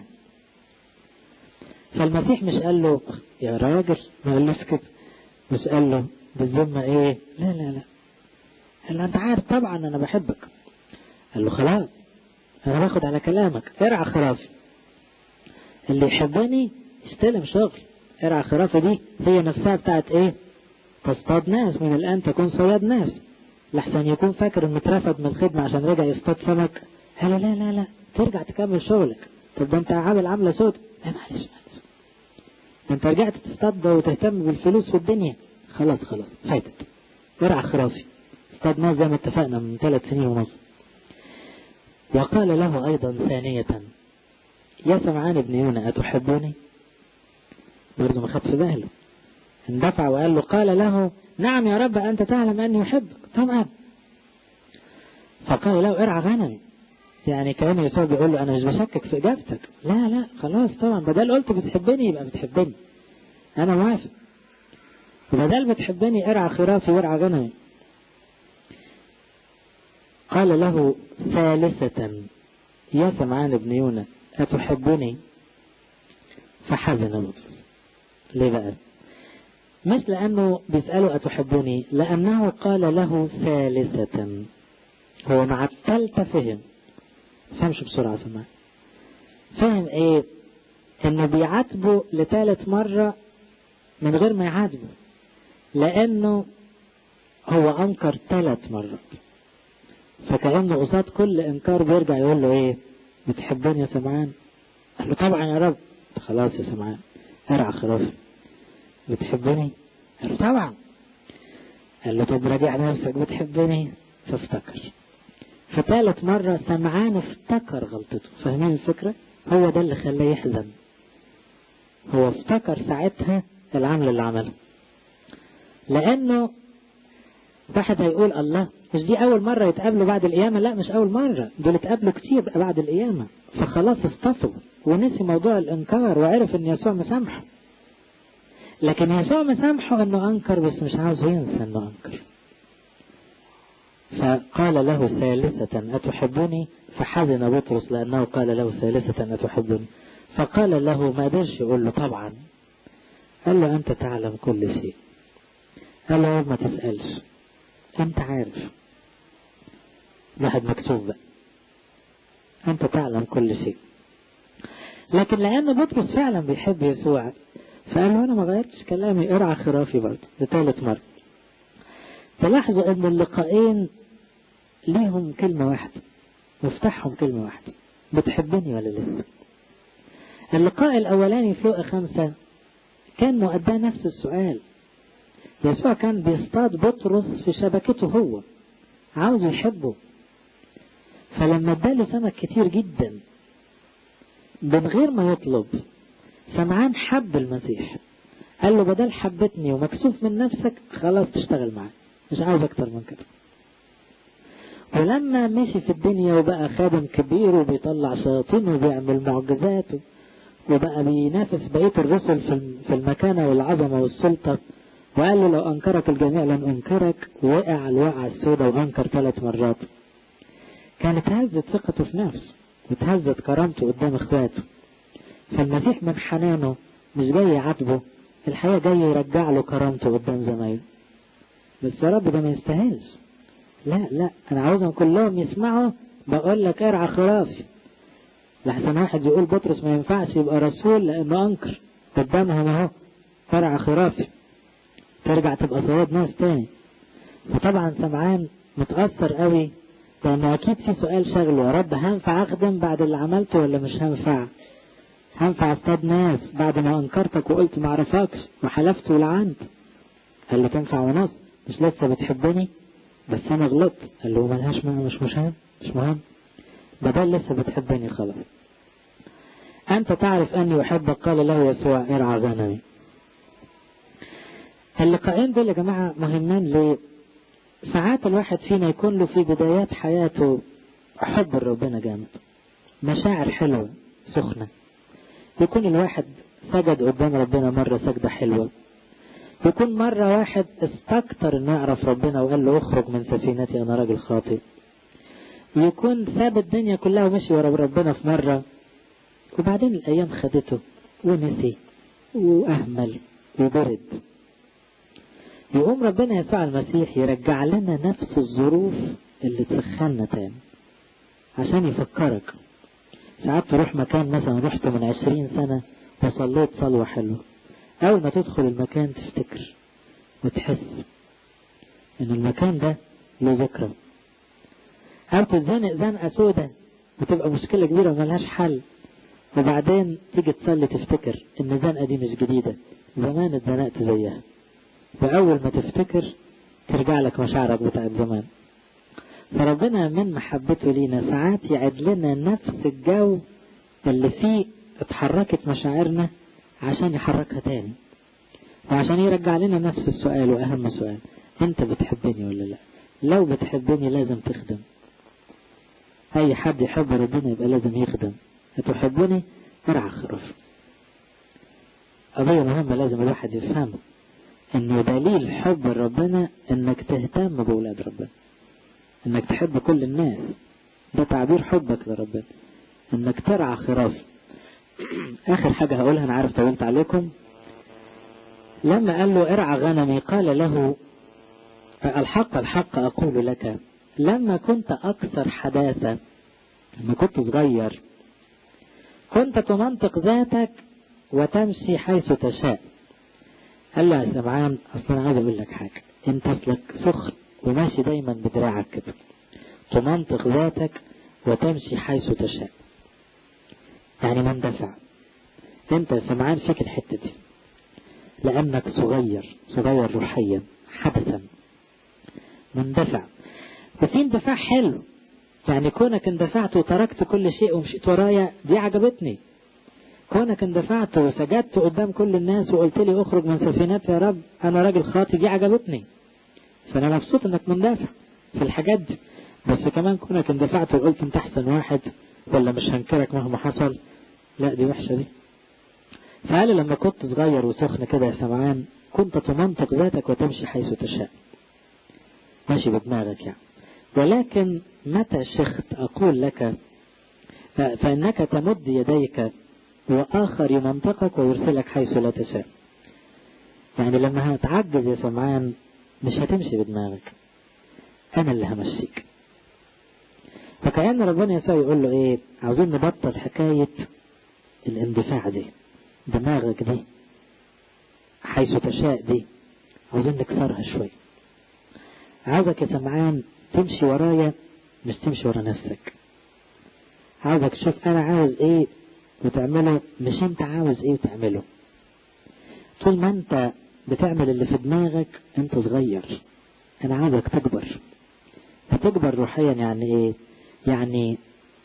فالمسيح مش قال له يا راجل ما قالوش كده مش قال له بالذمة ايه لا لا لا قال له انت عارف طبعا انا بحبك قال له خلاص انا باخد على كلامك ارعى خرافي اللي يحبني يستلم شغل ارعى خرافي دي هي نفسها بتاعت ايه تصطاد ناس من الان تكون صياد ناس لحسن يكون فاكر انه اترفد من الخدمة عشان رجع يصطاد سمك قال له لا لا لا ترجع تكمل شغلك طب ده انت عامل عاملة سود لا معلش معلش ده انت رجعت تصطاد وتهتم بالفلوس في الدنيا خلاص خلاص فاتت ارعى خرافي اصطاد ناس زي ما اتفقنا من ثلاث سنين ونص وقال له ايضا ثانية يا سمعان ابن يونا اتحبني برضه ما خدش باله اندفع وقال له قال له نعم يا رب أنت تعلم أني أحبك طبعا فقال له ارعى غنمي يعني كان يسوع بيقول له أنا مش بشكك في إجابتك لا لا خلاص طبعا بدل قلت بتحبني يبقى بتحبني أنا موافق وبدل بتحبني ارعى خرافي وارعى غنمي قال له ثالثة يا سمعان ابن يونا أتحبني فحزن بطرس ليه بقى مش لأنه بيسأله أتحبني لأنه قال له ثالثة هو مع الثالثة فهم فهمش بسرعة سمع فهم ايه انه بيعاتبه لثالث مرة من غير ما يعاتبه لانه هو انكر ثلاث مرات فكأنه قصاد كل انكار بيرجع يقول له ايه بتحبني يا سمعان قال له طبعا يا رب خلاص يا سمعان ارعى خلاص بتحبني قال له طبعا قال له طب راجع نفسك بتحبني فافتكر فثالث مرة سمعان افتكر غلطته فاهمين الفكرة هو ده اللي خلاه يحزن هو افتكر ساعتها العمل اللي عمله لانه واحد هيقول الله مش دي اول مرة يتقابلوا بعد القيامة لا مش اول مرة دول اتقابلوا كتير بعد القيامة فخلاص اصطفوا ونسي موضوع الانكار وعرف ان يسوع مسامحه لكن يسوع مسامحه انه انكر بس مش عاوز ينسى انه انكر فقال له ثالثة أتحبني فحزن بطرس لأنه قال له ثالثة أتحبني فقال له ما قدرش يقول له طبعا قال له أنت تعلم كل شيء قال له ما تسألش أنت عارف واحد مكتوب بقى أنت تعلم كل شيء لكن لأن بطرس فعلا بيحب يسوع فقال له أنا ما غيرتش كلامي ارعى خرافي برضه لثالث مرة تلاحظوا أن اللقاءين ليهم كلمة واحدة مفتاحهم كلمة واحدة بتحبني ولا لسه اللقاء الأولاني في لقا خمسة كان مؤداه نفس السؤال يسوع كان بيصطاد بطرس في شبكته هو عاوز يحبه فلما اداله سمك كتير جدا من غير ما يطلب سمعان حب المسيح قال له بدل حبتني ومكسوف من نفسك خلاص تشتغل معي مش عاوز اكتر من كده ولما مشي في الدنيا وبقى خادم كبير وبيطلع شياطين وبيعمل معجزات وبقى بينافس بقية الرسل في المكانة والعظمة والسلطة وقال له لو أنكرك الجميع لن أنكرك وقع الوقعة السوداء وأنكر ثلاث مرات كانت هزت ثقته في نفسه وتهزت كرامته قدام اخواته فالمسيح من حنانه مش جاي يعاتبه الحقيقة جاي يرجع له كرامته قدام زمايله بس يا رب ده ما يستاهلش لا لا انا عاوزهم كلهم يسمعوا بقول لك ارعى خرافي لحسن واحد يقول بطرس ما ينفعش يبقى رسول لانه انكر قدامهم اهو ارعى خرافي ترجع تبقى صواب ناس تاني وطبعا سمعان متأثر قوي لانه اكيد في سؤال شغله يا رب هنفع اخدم بعد اللي عملته ولا مش هنفع هنفع اصطاد ناس بعد ما انكرتك وقلت ما اعرفكش وحلفت ولعنت قال له تنفع ونص مش لسه بتحبني بس انا غلطت قال له ملهاش معنى مش مهم مش مهم بدل لسه بتحبني خلاص انت تعرف اني احبك قال له يسوع ارعى غنمي اللقاءين دول يا جماعة مهمين ليه ساعات الواحد فينا يكون له في بدايات حياته حب ربنا جامد مشاعر حلوة سخنة يكون الواحد سجد قدام ربنا مرة سجدة حلوة يكون مرة واحد استكتر انه يعرف ربنا وقال له اخرج من سفينتي انا راجل خاطئ يكون ساب الدنيا كلها ومشي ورا ربنا في مرة وبعدين الايام خدته ونسي واهمل وبرد يقوم ربنا يسوع المسيح يرجع لنا نفس الظروف اللي تسخننا تاني عشان يفكرك ساعات تروح مكان مثلا رحت من عشرين سنة وصليت صلوة حلوة أول ما تدخل المكان تفتكر وتحس إن المكان ده له ذكرى أو تتزنق زنقة سودة وتبقى مشكلة كبيرة وملهاش حل وبعدين تيجي تصلي تفتكر إن الزنقة دي مش جديدة زمان اتزنقت زيها وأول ما تفتكر ترجع لك مشاعرك بتاعت زمان فربنا من محبته لينا ساعات يعد لنا نفس الجو اللي فيه اتحركت مشاعرنا عشان يحركها تاني وعشان يرجع لنا نفس السؤال وأهم سؤال أنت بتحبني ولا لا لو بتحبني لازم تخدم أي حد يحب ربنا يبقى لازم يخدم هتحبني ارعى خرف قضية مهمة لازم الواحد يفهمها انه دليل حب ربنا انك تهتم بولاد ربنا انك تحب كل الناس ده تعبير حبك لربنا انك ترعى خراف اخر حاجة هقولها انا عارف طولت عليكم لما قال له ارعى غنمي قال له الحق الحق اقول لك لما كنت اكثر حداثة لما كنت صغير كنت تمنطق ذاتك وتمشي حيث تشاء قال له يا سمعان اصلا انا عايز اقول لك حاجه انت اصلك سخن وماشي دايما بدراعك كده تمنطق ذاتك وتمشي حيث تشاء يعني مندفع انت يا سمعان فيك الحته دي لانك صغير صغير روحيا حدثا مندفع وفي اندفاع حلو يعني كونك اندفعت وتركت كل شيء ومشيت ورايا دي عجبتني كونك اندفعت وسجدت قدام كل الناس وقلت لي اخرج من سفينات يا رب انا راجل خاطي دي عجبتني فانا مبسوط انك مندفع في الحاجات دي بس كمان كونك اندفعت وقلت انت احسن واحد ولا مش هنكرك مهما حصل لا دي وحشه دي فقال لما كنت صغير وسخن كده يا سمعان كنت تمنطق ذاتك وتمشي حيث تشاء ماشي بدماغك يعني ولكن متى شخت أقول لك فإنك تمد يديك وآخر يمنطقك ويرسلك حيث لا تشاء يعني لما هتعجز يا سمعان مش هتمشي بدماغك أنا اللي همشيك فكأن ربنا يسوع يقول له إيه عاوزين نبطل حكاية الاندفاع دي دماغك دي حيث تشاء دي عاوزين نكسرها شوي عاوزك يا سمعان تمشي ورايا مش تمشي ورا نفسك عاوزك تشوف انا عاوز ايه وتعمله مش انت عاوز ايه وتعمله طول ما انت بتعمل اللي في دماغك انت صغير انا عاوزك تكبر هتكبر روحيا يعني ايه يعني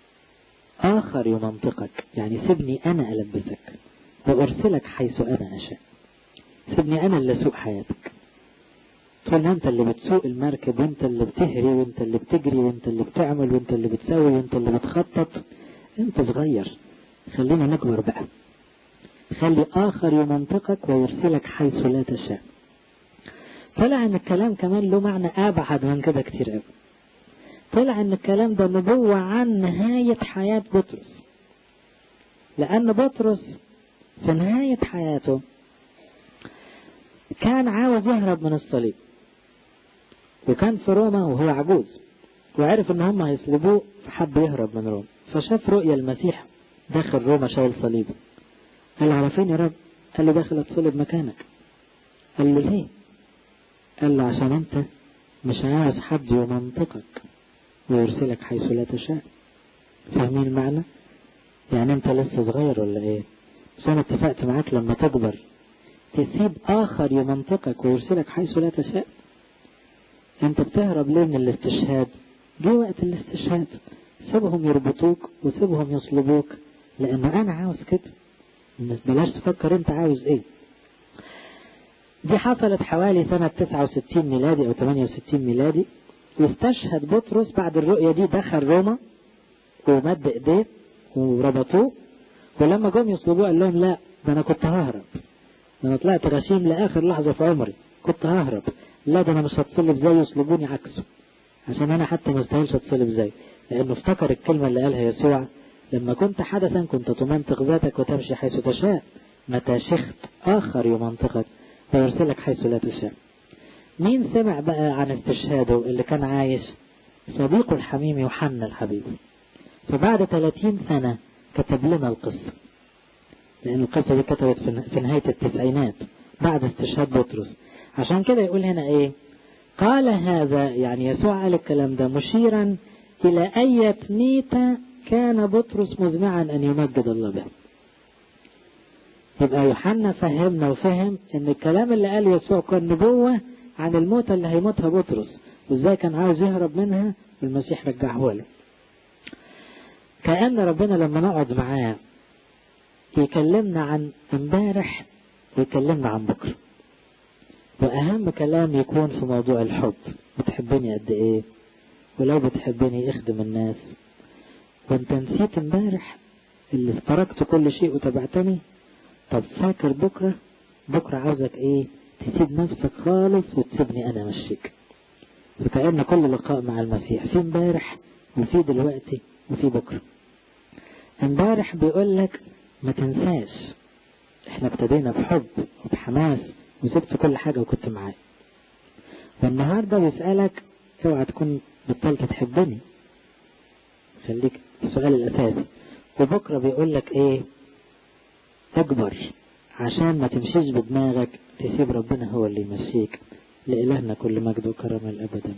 اخر يمنطقك يعني سيبني انا البسك وارسلك حيث انا اشاء سيبني انا اللي اسوق حياتك طول انت اللي بتسوق المركب وانت اللي بتهري وانت اللي بتجري وانت اللي بتعمل وانت اللي بتسوي وانت اللي بتخطط انت صغير خلينا نكبر بقى خلي اخر يمنطقك ويرسلك حيث لا تشاء طلع ان الكلام كمان له معنى ابعد من كده كتير قوي طلع ان الكلام ده نبوة عن نهاية حياة بطرس لان بطرس في نهاية حياته كان عاوز يهرب من الصليب وكان في روما وهو عجوز وعرف ان هم هيصلبوه فحب يهرب من روما فشاف رؤيا المسيح داخل روما شايل صليب قال على فين يا رب قال له داخل اتصلب مكانك قال له ليه قال له عشان انت مش عاوز حد يمنطقك ويرسلك حيث لا تشاء فاهمين المعنى يعني انت لسه صغير ولا ايه بس انا اتفقت معاك لما تكبر تسيب آخر يمنطقك ويرسلك حيث لا تشاء أنت بتهرب ليه من الاستشهاد جه وقت الاستشهاد سيبهم يربطوك وسيبهم يصلبوك لأنه أنا عاوز كده بلاش تفكر أنت عاوز إيه دي حصلت حوالي سنة 69 ميلادي أو 68 ميلادي واستشهد بطرس بعد الرؤية دي دخل روما ومد إيديه وربطوه ولما جم يصلبوه قال لهم لا ده أنا كنت ههرب ده انا طلعت غشيم لاخر لحظة في عمري كنت ههرب لا ده انا مش هتصلب زيه يصلبوني عكسه عشان انا حتى ما استاهلش اتصلب زيه لانه افتكر الكلمة اللي قالها يسوع لما كنت حدثا كنت تمنطق ذاتك وتمشي حيث تشاء متى شخت اخر يمنطقك ويرسلك حيث لا تشاء مين سمع بقى عن استشهاده اللي كان عايش صديقه الحميم يوحنا الحبيب فبعد 30 سنة كتب لنا القصة لأن القصة دي كتبت في نهاية التسعينات بعد استشهاد بطرس عشان كده يقول هنا ايه قال هذا يعني يسوع قال الكلام ده مشيرا إلى أية ميتة كان بطرس مزمعا أن يمجد الله به يبقى يوحنا فهمنا وفهم ان الكلام اللي قاله يسوع كان نبوة عن الموتة اللي هيموتها بطرس وازاي كان عاوز يهرب منها والمسيح رجعه له كأن ربنا لما نقعد معاه يكلمنا عن امبارح ويكلمنا عن بكرة وأهم كلام يكون في موضوع الحب بتحبني قد إيه ولو بتحبني اخدم الناس وانت نسيت امبارح اللي تركت كل شيء وتبعتني طب فاكر بكرة بكرة عاوزك ايه تسيب نفسك خالص وتسيبني انا امشيك فكأن كل لقاء مع المسيح في امبارح وفي دلوقتي وفي بكرة امبارح بيقول لك ما تنساش احنا ابتدينا بحب وبحماس وسبت كل حاجة وكنت معايا والنهاردة بيسألك اوعى تكون بطلت تحبني خليك السؤال الأساسي وبكرة بيقول لك ايه اكبر عشان ما تمشيش بدماغك تسيب ربنا هو اللي يمشيك لإلهنا كل مجد وكرم الأبد